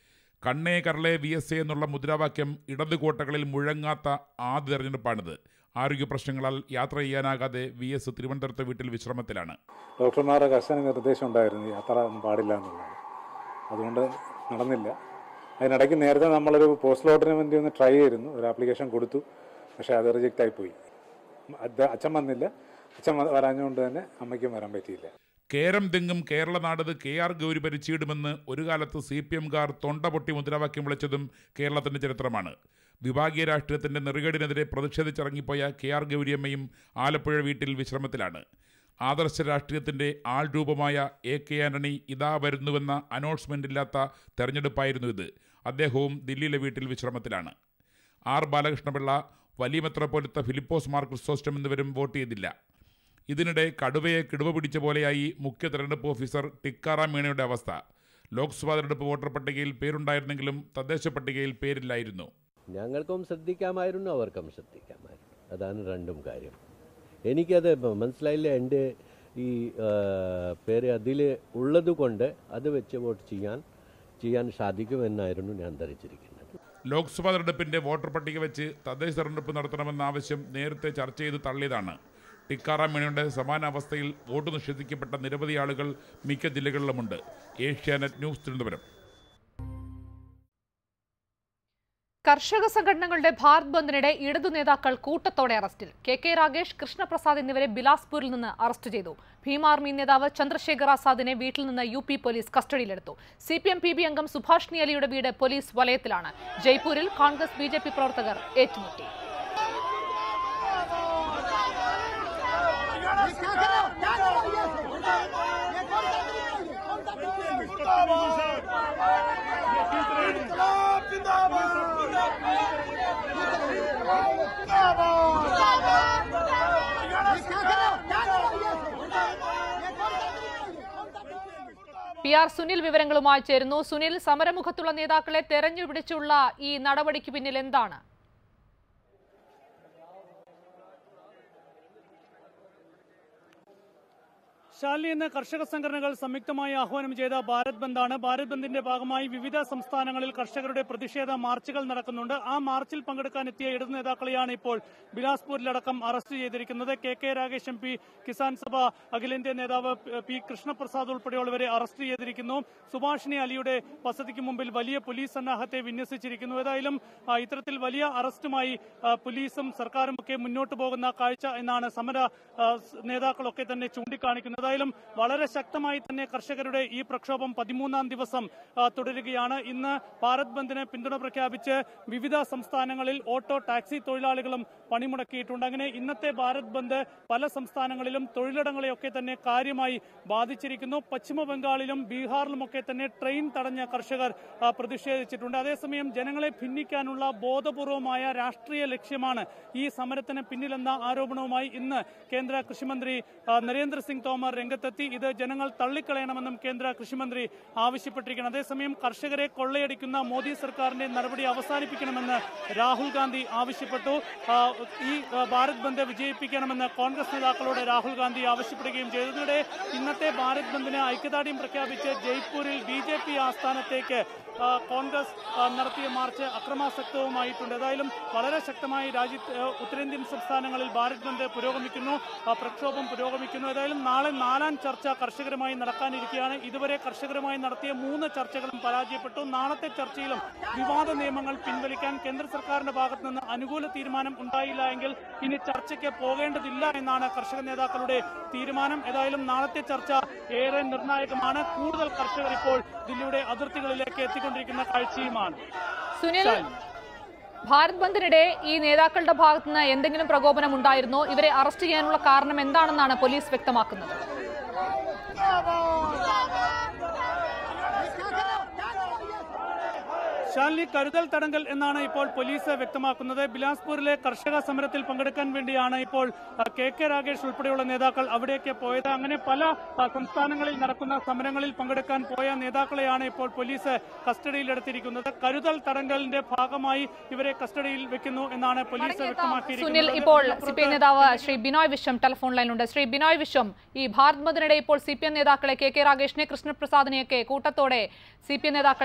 കണ്ണേ കരളെ വി എസ് എ എന്നുള്ള മുദ്രാവാക്യം ഇടത് കോട്ടകളിൽ മുഴങ്ങാത്ത ആദ്യ തെരഞ്ഞെടുപ്പാണിത് ആരോഗ്യ പ്രശ്നങ്ങളാൽ യാത്ര ചെയ്യാനാകാതെ വി എസ് തിരുവനന്തപുരത്തെ വീട്ടിൽ വിശ്രമത്തിലാണ് ഡോക്ടർമാരുടെ കർശന നിർദ്ദേശം ഉണ്ടായിരുന്നു യാത്ര ഒന്നും പാടില്ല എന്നുള്ളത് അതുകൊണ്ട് നടന്നില്ല അതിനിടയ്ക്ക് നേരത്തെ നമ്മളൊരു പോസ്റ്റ് ലോട്ടിന് വേണ്ടി ഒന്ന് ട്രൈ ചെയ്തിരുന്നു ഒരു ആപ്ലിക്കേഷൻ കൊടുത്തു പക്ഷേ അത് റിജക്റ്റ് ആയിപ്പോയി അത് അച്ഛൻ വന്നില്ല അച്ഛൻ വ- വരാഞ്ഞുകൊണ്ട് തന്നെ അമ്മയ്ക്കും വരാൻ പറ്റിയില്ല കേരം തെങ്ങും കേരള നാടത് കെ ആർ ഗൗരി ഭരിച്ചിടുമെന്ന് ഒരു കാലത്ത് സി പി എംകാർ തൊണ്ട പൊട്ടി മുദ്രാവാക്യം വിളിച്ചതും കേരളത്തിന്റെ ചരിത്രമാണ് വിഭാഗീയ രാഷ്ട്രീയത്തിന്റെ നെറുകേടിനെതിരെ പ്രതിഷേധിച്ചിറങ്ങിപ്പോയ കെ ആർ ഗൗരിയമ്മയും ആലപ്പുഴ വീട്ടിൽ വിശ്രമത്തിലാണ് ആദർശ രാഷ്ട്രീയത്തിന്റെ ആൾരൂപമായ എ കെ ആന്റണി ഇതാ വരുന്നുവെന്ന അനൗൺസ്മെന്റ് ഇല്ലാത്ത തെരഞ്ഞെടുപ്പായിരുന്നു ഇത് അദ്ദേഹവും ദില്ലിയിലെ വീട്ടിൽ വിശ്രമത്തിലാണ് ആർ ബാലകൃഷ്ണപിള്ള വലിയ മെത്രോപൊലിത്ത ഫിലിപ്പോസ് മാർ ക്രിസോസ്റ്റം എന്നിവരും വോട്ട് ചെയ്തില്ല ഇതിനിടെ കടുവയെ കിടുവ പിടിച്ച പോലെയായി മുഖ്യ തെരഞ്ഞെടുപ്പ് ഓഫീസർ ടിക്കാറാം മീണയുടെ അവസ്ഥ ലോക്സഭാ തെരഞ്ഞെടുപ്പ് വോട്ടർ പട്ടികയിൽ പേരുണ്ടായിരുന്നെങ്കിലും തദ്ദേശ പട്ടികയിൽ പേരില്ലായിരുന്നു ഞങ്ങൾക്കും ശ്രദ്ധിക്കാമായിരുന്നു അവർക്കും ശ്രദ്ധിക്കാമായിരുന്നു അതാണ് രണ്ടും കാര്യം എനിക്കത് ഇപ്പം മനസ്സിലായില്ല എൻ്റെ ഈ ആ, പേര് അതിൽ ഉള്ളത് കൊണ്ട് അത് വെച്ച് വോട്ട് ചെയ്യാൻ ചെയ്യാൻ സാധിക്കുമെന്നായിരുന്നു ഞാൻ ധരിച്ചിരിക്കുന്നത് ലോക്സഭാ തെരഞ്ഞെടുപ്പിന്റെ വോട്ടർ പട്ടിക വെച്ച് തദ്ദേശ തെരഞ്ഞെടുപ്പ് നടത്തണമെന്ന ആവശ്യം നേരത്തെ ചർച്ച ചെയ്ത് തള്ളിയതാണ് ടിക്കാറാം മീണയുടെ സമാന അവസ്ഥയിൽ വോട്ട് നിഷേധിക്കപ്പെട്ട നിരവധി ആളുകൾ മിക്ക ജില്ലകളിലുമുണ്ട് ഏഷ്യാനെറ്റ് ന്യൂസ് തിരുവനന്തപുരം കർഷക സംഘടനകളുടെ ഭാരത് ബന്ദിനിടെ ഇടതു നേതാക്കൾ കൂട്ടത്തോടെ അറസ്റ്റിൽ കെ കെ രാഗേഷ് കൃഷ്ണപ്രസാദ് എന്നിവരെ ബിലാസ്പൂരിൽ നിന്ന് അറസ്റ്റ് ചെയ്തു ഭീം ആർമി നേതാവ് ചന്ദ്രശേഖർ ആസാദിനെ വീട്ടിൽ നിന്ന് യു പി പോലീസ് കസ്റ്റഡിയിലെടുത്തു C P M P B അംഗം സുഭാഷിണി അലിയുടെ വീട് പോലീസ് വലയത്തിലാണ് ജയ്പൂരിൽ കോൺഗ്രസ് ബി ജെ പി പ്രവർത്തകർ ഏറ്റുമുട്ടി പി ആർ സുനിൽ വിവരങ്ങളുമായി ചേരുന്നു സുനിൽ സമരമുഖത്തുള്ള നേതാക്കളെ തെരഞ്ഞുപിടിച്ചുള്ള ഈ നടപടിക്ക് പിന്നിൽ എന്താണ് ശാലി എന്ന കർഷക സംഘടനകൾ സംയുക്തമായി ആഹ്വാനം ചെയ്ത ഭാരത് ബന്ദാണ് ഭാരത് ബന്ദിന്റെ ഭാഗമായി വിവിധ സംസ്ഥാനങ്ങളിൽ കർഷകരുടെ പ്രതിഷേധ മാർച്ചുകൾ നടക്കുന്നുണ്ട് ആ മാർച്ചിൽ പങ്കെടുക്കാനെത്തിയ ഇടതു നേതാക്കളെയാണ് ഇപ്പോൾ ബിലാസ്പൂരിലടക്കം അറസ്റ്റ് ചെയ്തിരിക്കുന്നത് K K Ragesh M P Kisan Sabha അഖിലേന്ത്യാ നേതാവ് പി കൃഷ്ണപ്രസാദ് ഉൾപ്പെടെയുള്ളവരെ അറസ്റ്റ് ചെയ്തിരിക്കുന്നു സുഭാഷിണി അലിയുടെ വസതിക്ക് മുമ്പിൽ വലിയ പോലീസ് സന്നാഹത്തെ വിന്യസിച്ചിരിക്കുന്നു ഏതായാലും ആ, ഇത്തരത്തിൽ വലിയ അറസ്റ്റുമായി ആ, പോലീസും സർക്കാരും ഒക്കെ മുന്നോട്ട് പോകുന്ന കാഴ്ച എന്നാണ് സമര ആ, സ് നേതാക്കളൊക്കെ തന്നെ ചൂണ്ടിക്കാണിക്കുന്നത് ഏതായാലും വളരെ ശക്തമായി തന്നെ കർഷകരുടെ ഈ പ്രക്ഷോഭം പതിമൂന്നാം ദിവസം ആ, തുടരുകയാണ് ഇന്ന് ഭാരത് ബന്ദിന് പിന്തുണ പ്രഖ്യാപിച്ച് വിവിധ സംസ്ഥാനങ്ങളിൽ ഓട്ടോ ടാക്സി തൊഴിലാളികളും പണിമുടക്കിയിട്ടുണ്ട് അങ്ങനെ ഇന്നത്തെ ഭാരത് ബന്ദ് പല സംസ്ഥാനങ്ങളിലും തൊഴിലിടങ്ങളെയൊക്കെ തന്നെ കാര്യമായി ബാധിച്ചിരിക്കുന്നു പശ്ചിമ ബംഗാളിലും ബീഹാറിലുമൊക്കെ തന്നെ ട്രെയിൻ തടഞ്ഞ കർഷകർ ആ, പ്രതിഷേധിച്ചിട്ടുണ്ട് അതേസമയം ജനങ്ങളെ ഭിന്നിക്കാനുള്ള ബോധപൂർവമായ രാഷ്ട്രീയ ലക്ഷ്യമാണ് ഈ സമരത്തിന് പിന്നിലെന്ന ആരോപണവുമായി ഇന്ന് കേന്ദ്ര കൃഷിമന്ത്രി ആ, നരേന്ദ്രസിംഗ് തോമർ രംഗത്തെത്തി ഇത് ജനങ്ങൾ തള്ളിക്കളയണമെന്നും കേന്ദ്ര കൃഷിമന്ത്രി ആവശ്യപ്പെട്ടിരിക്കണം അതേസമയം കർഷകരെ കൊള്ളയടിക്കുന്ന മോദി സർക്കാരിന്റെ നടപടി അവസാനിപ്പിക്കണമെന്ന് രാഹുൽ ഗാന്ധി ആവശ്യപ്പെട്ടു ആ, ഈ ആ, ഭാരത് ബന്ദ് വിജയിപ്പിക്കണമെന്ന് കോൺഗ്രസ് നേതാക്കളോട് രാഹുൽ ഗാന്ധി ആവശ്യപ്പെടുകയും ചെയ്തു ഇതിനിടെ ഇന്നത്തെ ഭാരത് ബന്ദിന് ഐക്യദാർഢ്യം പ്രഖ്യാപിച്ച് ജയ്പൂരിൽ ബി ജെ പി ആസ്ഥാനത്തേക്ക് ആ, കോൺഗ്രസ് ആ, നടത്തിയ മാർച്ച് അക്രമാസക്തവുമായിട്ടുണ്ട് ഏതായാലും വളരെ ശക്തമായി രാജ്യത്ത് ആ, ഉത്തരേന്ത്യൻ സംസ്ഥാനങ്ങളിൽ ഭാരത് ബന്ദ് പുരോഗമിക്കുന്നു ആ, പ്രക്ഷോഭം പുരോഗമിക്കുന്നു ഏതായാലും നാളെ നാലാം ചർച്ച കർഷകരുമായി നടക്കാനിരിക്കുകയാണ് ഇതുവരെ കർഷകരുമായി നടത്തിയ മൂന്ന് ചർച്ചകളും പരാജയപ്പെട്ടു നാളത്തെ ചർച്ചയിലും വിവാദ നിയമങ്ങൾ പിൻവലിക്കാൻ കേന്ദ്ര സർക്കാരിന്റെ ഭാഗത്ത് നിന്ന് അനുകൂല തീരുമാനം ഉണ്ടായില്ല എങ്കിൽ ഇനി ചർച്ചയ്ക്ക് പോകേണ്ടതില്ല എന്നാണ് കർഷക നേതാക്കളുടെ തീരുമാനം ഏതായാലും നാളത്തെ ചർച്ച ഏറെ നിർണായകമാണ് കൂടുതൽ കർഷകർ ഇപ്പോൾ ദില്ലിയുടെ അതിർത്തികളിലേക്ക് എത്തിക്കൊണ്ടിരിക്കുന്ന കാഴ്ചയുമാണ് സുനിൽ ഭാരത് ബന്ദിനിടെ ഈ നേതാക്കളുടെ ഭാഗത്തുനിന്ന് എന്തെങ്കിലും പ്രകോപനം ഉണ്ടായിരുന്നോ ഇവരെ അറസ്റ്റ് ചെയ്യാനുള്ള കാരണം എന്താണെന്നാണ് പോലീസ് വ്യക്തമാക്കുന്നത് ശാലിനി കരുതൽ തടങ്കൽ എന്നാണ് ഇപ്പോൾ പോലീസ് വ്യക്തമാക്കുന്നത് ബിലാസ്പൂരിലെ കർഷക സമരത്തിൽ പങ്കെടുക്കാൻ വേണ്ടിയാണ് ഇപ്പോൾ ആ, കെ കെ രാഗേഷ് ഉൾപ്പെടെയുള്ള നേതാക്കൾ അവിടേക്ക് പോയത് അങ്ങനെ പല ആ, സംസ്ഥാനങ്ങളിൽ നടക്കുന്ന സമരങ്ങളിൽ പങ്കെടുക്കാൻ പോയ നേതാക്കളെയാണ് ഇപ്പോൾ പോലീസ് കസ്റ്റഡിയിലെടുത്തിരിക്കുന്നത് കരുതൽ തടങ്കലിന്റെ ഭാഗമായി ഇവരെ കസ്റ്റഡിയിൽ വെക്കുന്നു എന്നാണ് പോലീസ് സുനിൽ വ്യക്തമാക്കിയിരിക്കുന്നത് ഇപ്പോൾ സി പി എം നേതാവ് ശ്രീ ബിനോയ് വിശ്വം ടെലിഫോൺ ലൈനിലുണ്ട് ശ്രീ ബിനോയ് വിശ്വം ഈ ഭാരത് ബന്ദിനിടെ ഇപ്പോൾ സി പി എം നേതാക്കളെ കെ കെ രാഗേഷിനെ കൃഷ്ണപ്രസാദിനെയൊക്കെ കൂട്ടത്തോടെ സി പി എം നേതാക്കളെ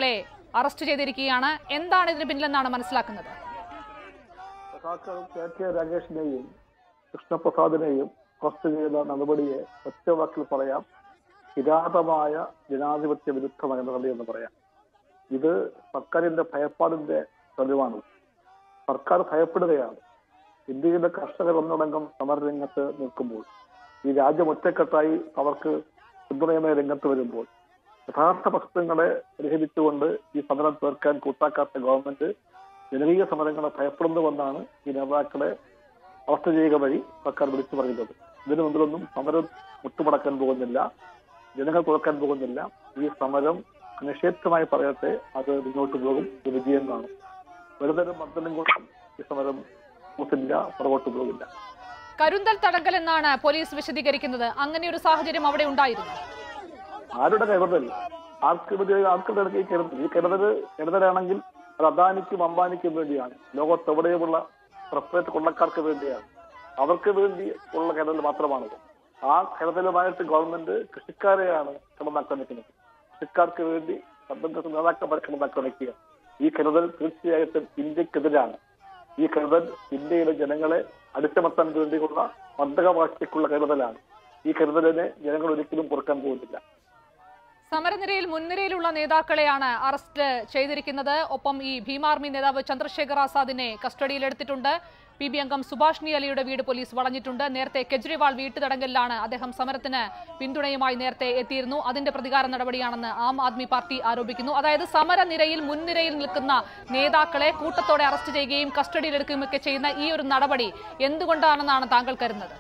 അറസ്റ്റ് ചെയ്തിരിക്കുകയാണ് എന്താണ് ഇതിന് പിന്നിലെന്നാണ് മനസ്സിലാക്കുന്നത് സഖാക്കൾ കെ കെ രാഗേഷിനെയും കൃഷ്ണപ്രസാദിനെയും അറസ്റ്റ് ചെയ്ത നടപടിയെ ഒറ്റ വാക്കിൽ പറയാം കിരാതമായ ജനാധിപത്യ വിരുദ്ധമായ നടപടി എന്ന് പറയാം ഇത് സർക്കാരിന്റെ ഭയപ്പാടിന്റെ തെളിവാണ് സർക്കാർ ഭയപ്പെടുകയാണ് ഇന്ത്യയിലെ കർഷകർ ഒന്നടങ്കം സമരരംഗത്ത് നിൽക്കുമ്പോൾ ഈ രാജ്യം ഒറ്റക്കെട്ടായി അവർക്ക് പിന്തുണയുമായി രംഗത്ത് വരുമ്പോൾ യഥാർത്ഥ പ്രശ്നങ്ങളെ പരിഹരിച്ചുകൊണ്ട് ഈ സമരം തീർക്കാൻ കൂട്ടാക്കാത്ത ഗവൺമെന്റ് ജനകീയ സമരങ്ങളെ ഭയപ്പെടുന്നുവെന്നാണ് ഈ നേതാക്കളെ അറസ്റ്റ് ചെയ്യുക വഴി സർക്കാർ വിളിച്ചു പറയുന്നത് ഇതിനു മുമ്പിലൊന്നും സമരം മുട്ടുമടക്കാൻ പോകുന്നില്ല ജനങ്ങൾ തുറക്കാൻ പോകുന്നില്ല ഈ സമരം നിഷേധമായി പറയട്ടെ അത് മുന്നോട്ട് പോകും ഇത് വിജയം കാണും വെറുതെ മർദ്ദനം കൊണ്ടും ഈ സമരം പോകില്ല പുറകോട്ട് പോകില്ല കരുന്തൽ തടങ്കൽ എന്നാണ് പോലീസ് വിശദീകരിക്കുന്നത് അങ്ങനെ ഒരു സാഹചര്യം അവിടെ ഉണ്ടായിരുന്നു ആരുടെ കരുതൽ ആർക്ക് ഇത് ആർക്കുടെ ഈ കരുതൽ ഈ കരുതൽ കരുതലാണെങ്കിൽ അത് അദാനിക്കും അംബാനിക്കും വേണ്ടിയാണ് ലോകത്ത് എവിടെയുമുള്ള പ്രത്യേക കൊള്ളക്കാർക്ക് വേണ്ടിയാണ് അവർക്ക് വേണ്ടി ഉള്ള കരുതൽ മാത്രമാണത് ആ കരുതലുമായിട്ട് ഗവൺമെന്റ് കൃഷിക്കാരെയാണ് കിടന്നാക്രമിക്കുന്നത് കൃഷിക്കാർക്ക് വേണ്ടി പന്ത്രണ്ട് നേതാക്കന്മാരെ കിടന്നാക്രമിക്കുക ഈ കരുതൽ തീർച്ചയായിട്ടും ഇന്ത്യക്കെതിരാണ് ഈ കരുതൽ ഇന്ത്യയിലെ ജനങ്ങളെ അടിച്ചമർത്താൻ വേണ്ടിയുള്ള മന്ദകവാശിക്കുള്ള കരുതലാണ് ഈ കരുതലിനെ ജനങ്ങൾ ഒരിക്കലും പൊറുക്കാൻ പോകുന്നില്ല സമരനിരയിൽ മുൻനിരയിലുള്ള നേതാക്കളെയാണ് അറസ്റ്റ് ചെയ്തിരിക്കുന്നത് ഒപ്പം ഈ ഭീമാർമി നേതാവ് ചന്ദ്രശേഖർ ആസാദിനെ കസ്റ്റഡിയിലെടുത്തിട്ടുണ്ട് പി ബി അംഗം സുഭാഷ്ണി അലിയുടെ വീട് പോലീസ് വളഞ്ഞിട്ടുണ്ട് നേരത്തെ കെജ്രിവാൾ വീട്ടുതടങ്കലിലാണ് അദ്ദേഹം സമരത്തിന് പിന്തുണയുമായി നേരത്തെ എത്തിയിരുന്നു അതിന്റെ പ്രതികാര നടപടിയാണെന്ന് ആം ആദ്മി പാർട്ടി ആരോപിക്കുന്നു അതായത് സമരനിരയിൽ മുൻനിരയിൽ നിൽക്കുന്ന നേതാക്കളെ കൂട്ടത്തോടെ അറസ്റ്റ് ചെയ്യുകയും കസ്റ്റഡിയിലെടുക്കുകയും ഒക്കെ ചെയ്യുന്ന ഈ ഒരു നടപടി എന്തുകൊണ്ടാണെന്നാണ് താങ്കൾ കരുതുന്നത്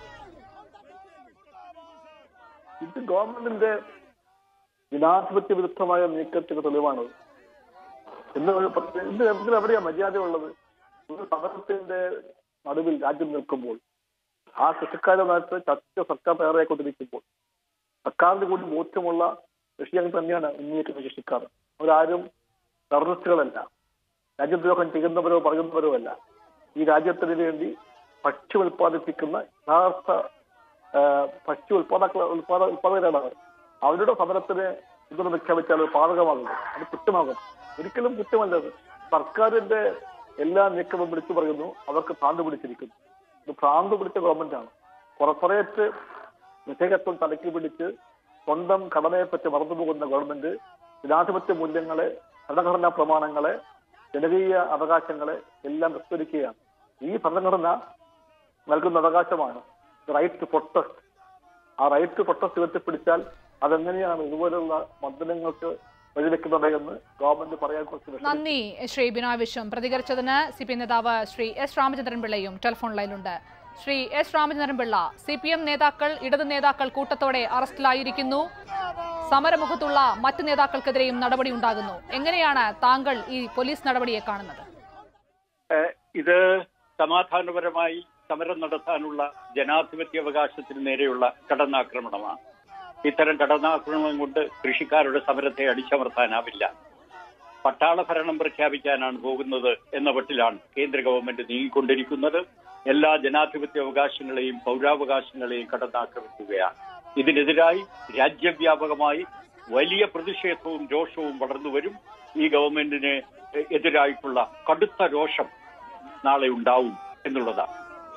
ഇത് ഗവൺമെന്റിന്റെ ജനാധിപത്യ വിരുദ്ധമായ നീക്കത്തിന് തെളിവാണ് ഇന്ന് ഒരു പ്രത്യേക- ഇന്ന് ഇതിന് എവിടെയാ മര്യാദ ഉള്ളത് ഒരു സമരത്തിന്റെ നടുവിൽ രാജ്യം നിൽക്കുമ്പോൾ ആ കൃഷിക്കാരുമായിട്ട് ചർച്ച സർക്കാർ തയ്യാറായിക്കൊണ്ടിരിക്കുമ്പോൾ സർക്കാരിന് കൂടി ബോധ്യമുള്ള വിഷയങ്ങൾ തന്നെയാണ് ഉന്നയിക്കുന്ന കൃഷിക്കാർ അവരാരും ടെററിസ്റ്റുകളല്ല രാജ്യദ്രോഹം ചെയ്യുന്നവരോ പറയുന്നവരോ അല്ല ഈ രാജ്യത്തിന് വേണ്ടി ഭക്ഷ്യം ഉൽപ്പാദിപ്പിക്കുന്ന യഥാർത്ഥ ആ, ഭക്ഷ്യ ഉൽപ്പാദക ഉൽപ്പാദ ഉൽപ്പാദകരാണ് അവർ അവരുടെ സമരത്തിന് പിന്തുണ പ്രഖ്യാപിച്ചാൽ അത് പാതകമാകുന്നു അത് കുറ്റമാകും ഒരിക്കലും കുറ്റമല്ലത് സർക്കാരിന്റെ എല്ലാ നീക്കവും വിളിച്ചു പറയുന്നു അവർക്ക് ഭ്രാന്ത് പിടിച്ചിരിക്കുന്നു ഇത് ഭ്രാന്ത് പിടിച്ച ഗവൺമെന്റാണ് കോർപ്പറേറ്റ് നിഷേധത്വം തലക്കി പിടിച്ച് സ്വന്തം ഘടനയെപ്പറ്റി മറന്നുപോകുന്ന ഗവൺമെന്റ് ജനാധിപത്യ മൂല്യങ്ങളെ ഭരണഘടനാ പ്രമാണങ്ങളെ ജനകീയ അവകാശങ്ങളെ എല്ലാം വിസ്തരിക്കുകയാണ് ഈ ഭരണഘടന നൽകുന്ന അവകാശമാണ് റൈറ്റ് ടു പ്രൊട്ടസ്റ്റ് ആ റൈറ്റ് ടു പ്രൊട്ടസ്റ്റ് ഉയർത്തിപ്പിടിച്ചാൽ അതെങ്ങനെയാണ് ഇതുപോലുള്ള മർദ്ദനങ്ങൾക്ക് വഴിവെക്കുന്നത് എന്ന് ഗവൺമെന്റ് പറയാൻ കുറച്ച് വിഷമിക്കും. നന്ദി ശ്രീ ബിനോയ് വിശ്വം പ്രതികരിച്ചതിന് സി പി നേതാവ് ശ്രീ എസ് രാമചന്ദ്രൻ പിള്ളയും ടെലിഫോൺ ലൈനിലുണ്ട് Shri S Ramachandran Pillai C P M നേതാക്കൾ ഇടത് നേതാക്കൾ കൂട്ടത്തോടെ അറസ്റ്റിലായിരിക്കുന്നു സമരമുഖത്തുള്ള മറ്റ് നേതാക്കൾക്കെതിരെയും നടപടി ഉണ്ടാകുന്നു എങ്ങനെയാണ് താങ്കൾ ഈ പോലീസ് നടപടിയെ കാണുന്നത് ഏഹ് ഇത് സമാധാനപരമായി സമരം നടത്താനുള്ള ജനാധിപത്യ അവകാശത്തിന് നേരെയുള്ള കടന്നാക്രമണമാണ് ഇത്തരം കടന്നാക്രമണം കൊണ്ട് കൃഷിക്കാരുടെ സമരത്തെ അടിച്ചമർത്താനാവില്ല പട്ടാള ഭരണം പ്രഖ്യാപിക്കാനാണ് പോകുന്നത് എന്ന മട്ടിലാണ് കേന്ദ്ര ഗവൺമെന്റ് നീങ്ങിക്കൊണ്ടിരിക്കുന്നത് എല്ലാ ജനാധിപത്യ അവകാശങ്ങളെയും പൗരാവകാശങ്ങളെയും കടന്നാക്രമിക്കുകയാണ് ഇതിനെതിരായി രാജ്യവ്യാപകമായി വലിയ പ്രതിഷേധവും രോഷവും വളർന്നു വരും ഈ ഗവൺമെന്റിന് എതിരായിട്ടുള്ള കടുത്ത രോഷം നാളെ ഉണ്ടാവും എന്നുള്ളതാണ്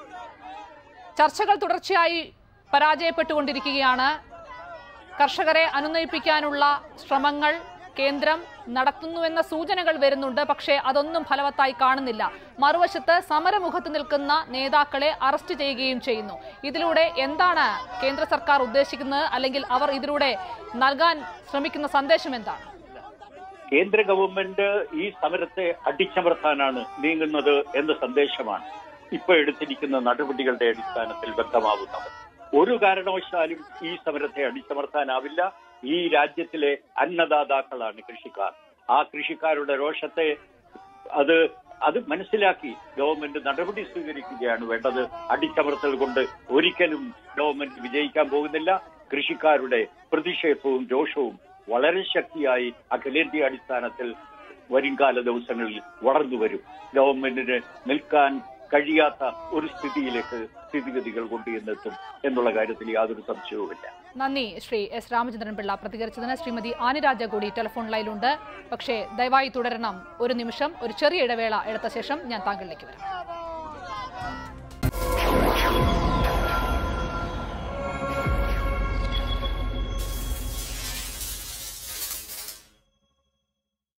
ചർച്ചകൾ തുടർച്ചയായി പരാജയപ്പെട്ടുകൊണ്ടിരിക്കുകയാണ് കർഷകരെ അനുനയിപ്പിക്കാനുള്ള ശ്രമങ്ങൾ കേന്ദ്രം നടത്തുന്നുവെന്ന സൂചനകൾ വരുന്നുണ്ട് പക്ഷേ അതൊന്നും ഫലവത്തായി കാണുന്നില്ല മറുവശത്ത് സമരമുഖത്ത് നിൽക്കുന്ന നേതാക്കളെ അറസ്റ്റ് ചെയ്യുകയും ചെയ്യുന്നു ഇതിലൂടെ എന്താണ് കേന്ദ്ര സർക്കാർ ഉദ്ദേശിക്കുന്നത് അല്ലെങ്കിൽ അവർ ഇതിലൂടെ നൽകാൻ ശ്രമിക്കുന്ന സന്ദേശം എന്താണ് കേന്ദ്ര ഗവൺമെന്റ് ഈ സമരത്തെ അടിച്ചമർത്താനാണ് നീങ്ങുന്നത് എന്ന സന്ദേശമാണ് ഇപ്പൊ എടുത്തിരിക്കുന്ന നടപടികളുടെ അടിസ്ഥാനത്തിൽ വ്യക്തമാവുന്നത് ഒരു കാരണവശാലും ഈ സമരത്തെ അടിച്ചമർത്താനാവില്ല ഈ രാജ്യത്തിലെ അന്നദാതാക്കളാണ് കൃഷിക്കാർ ആ കൃഷിക്കാരുടെ രോഷത്തെ അത് അത് മനസ്സിലാക്കി ഗവൺമെന്റ് നടപടി സ്വീകരിക്കുകയാണ് വേണ്ടത് അടിച്ചമർത്തൽ കൊണ്ട് ഒരിക്കലും ഗവൺമെന്റ് വിജയിക്കാൻ പോകുന്നില്ല കൃഷിക്കാരുടെ പ്രതിഷേധവും രോഷവും വളരെ ശക്തിയായി അഖിലേന്ത്യാ അടിസ്ഥാനത്തിൽ വരുംകാല ദിവസങ്ങളിൽ വളർന്നു വരും ഗവൺമെന്റിന് നിൽക്കാൻ കഴിയാത്ത ഒരു സ്ഥിതിയിലേക്ക് സ്ഥിതിഗതികൾ കൊണ്ടുചെന്നെത്തും എന്നുള്ള കാര്യത്തിൽ യാതൊരു സംശയവുമില്ല നന്ദി ശ്രീ എസ് രാമചന്ദ്രൻ പിള്ള പ്രതികരിച്ചതിന് ശ്രീമതി ആനിരാജ കൂടി ടെലിഫോൺ ലൈനിലുണ്ട് പക്ഷേ ദയവായി തുടരണം ഒരു നിമിഷം ഒരു ചെറിയ ഇടവേള എടുത്ത ശേഷം ഞാൻ താങ്കളിലേക്ക് വരാം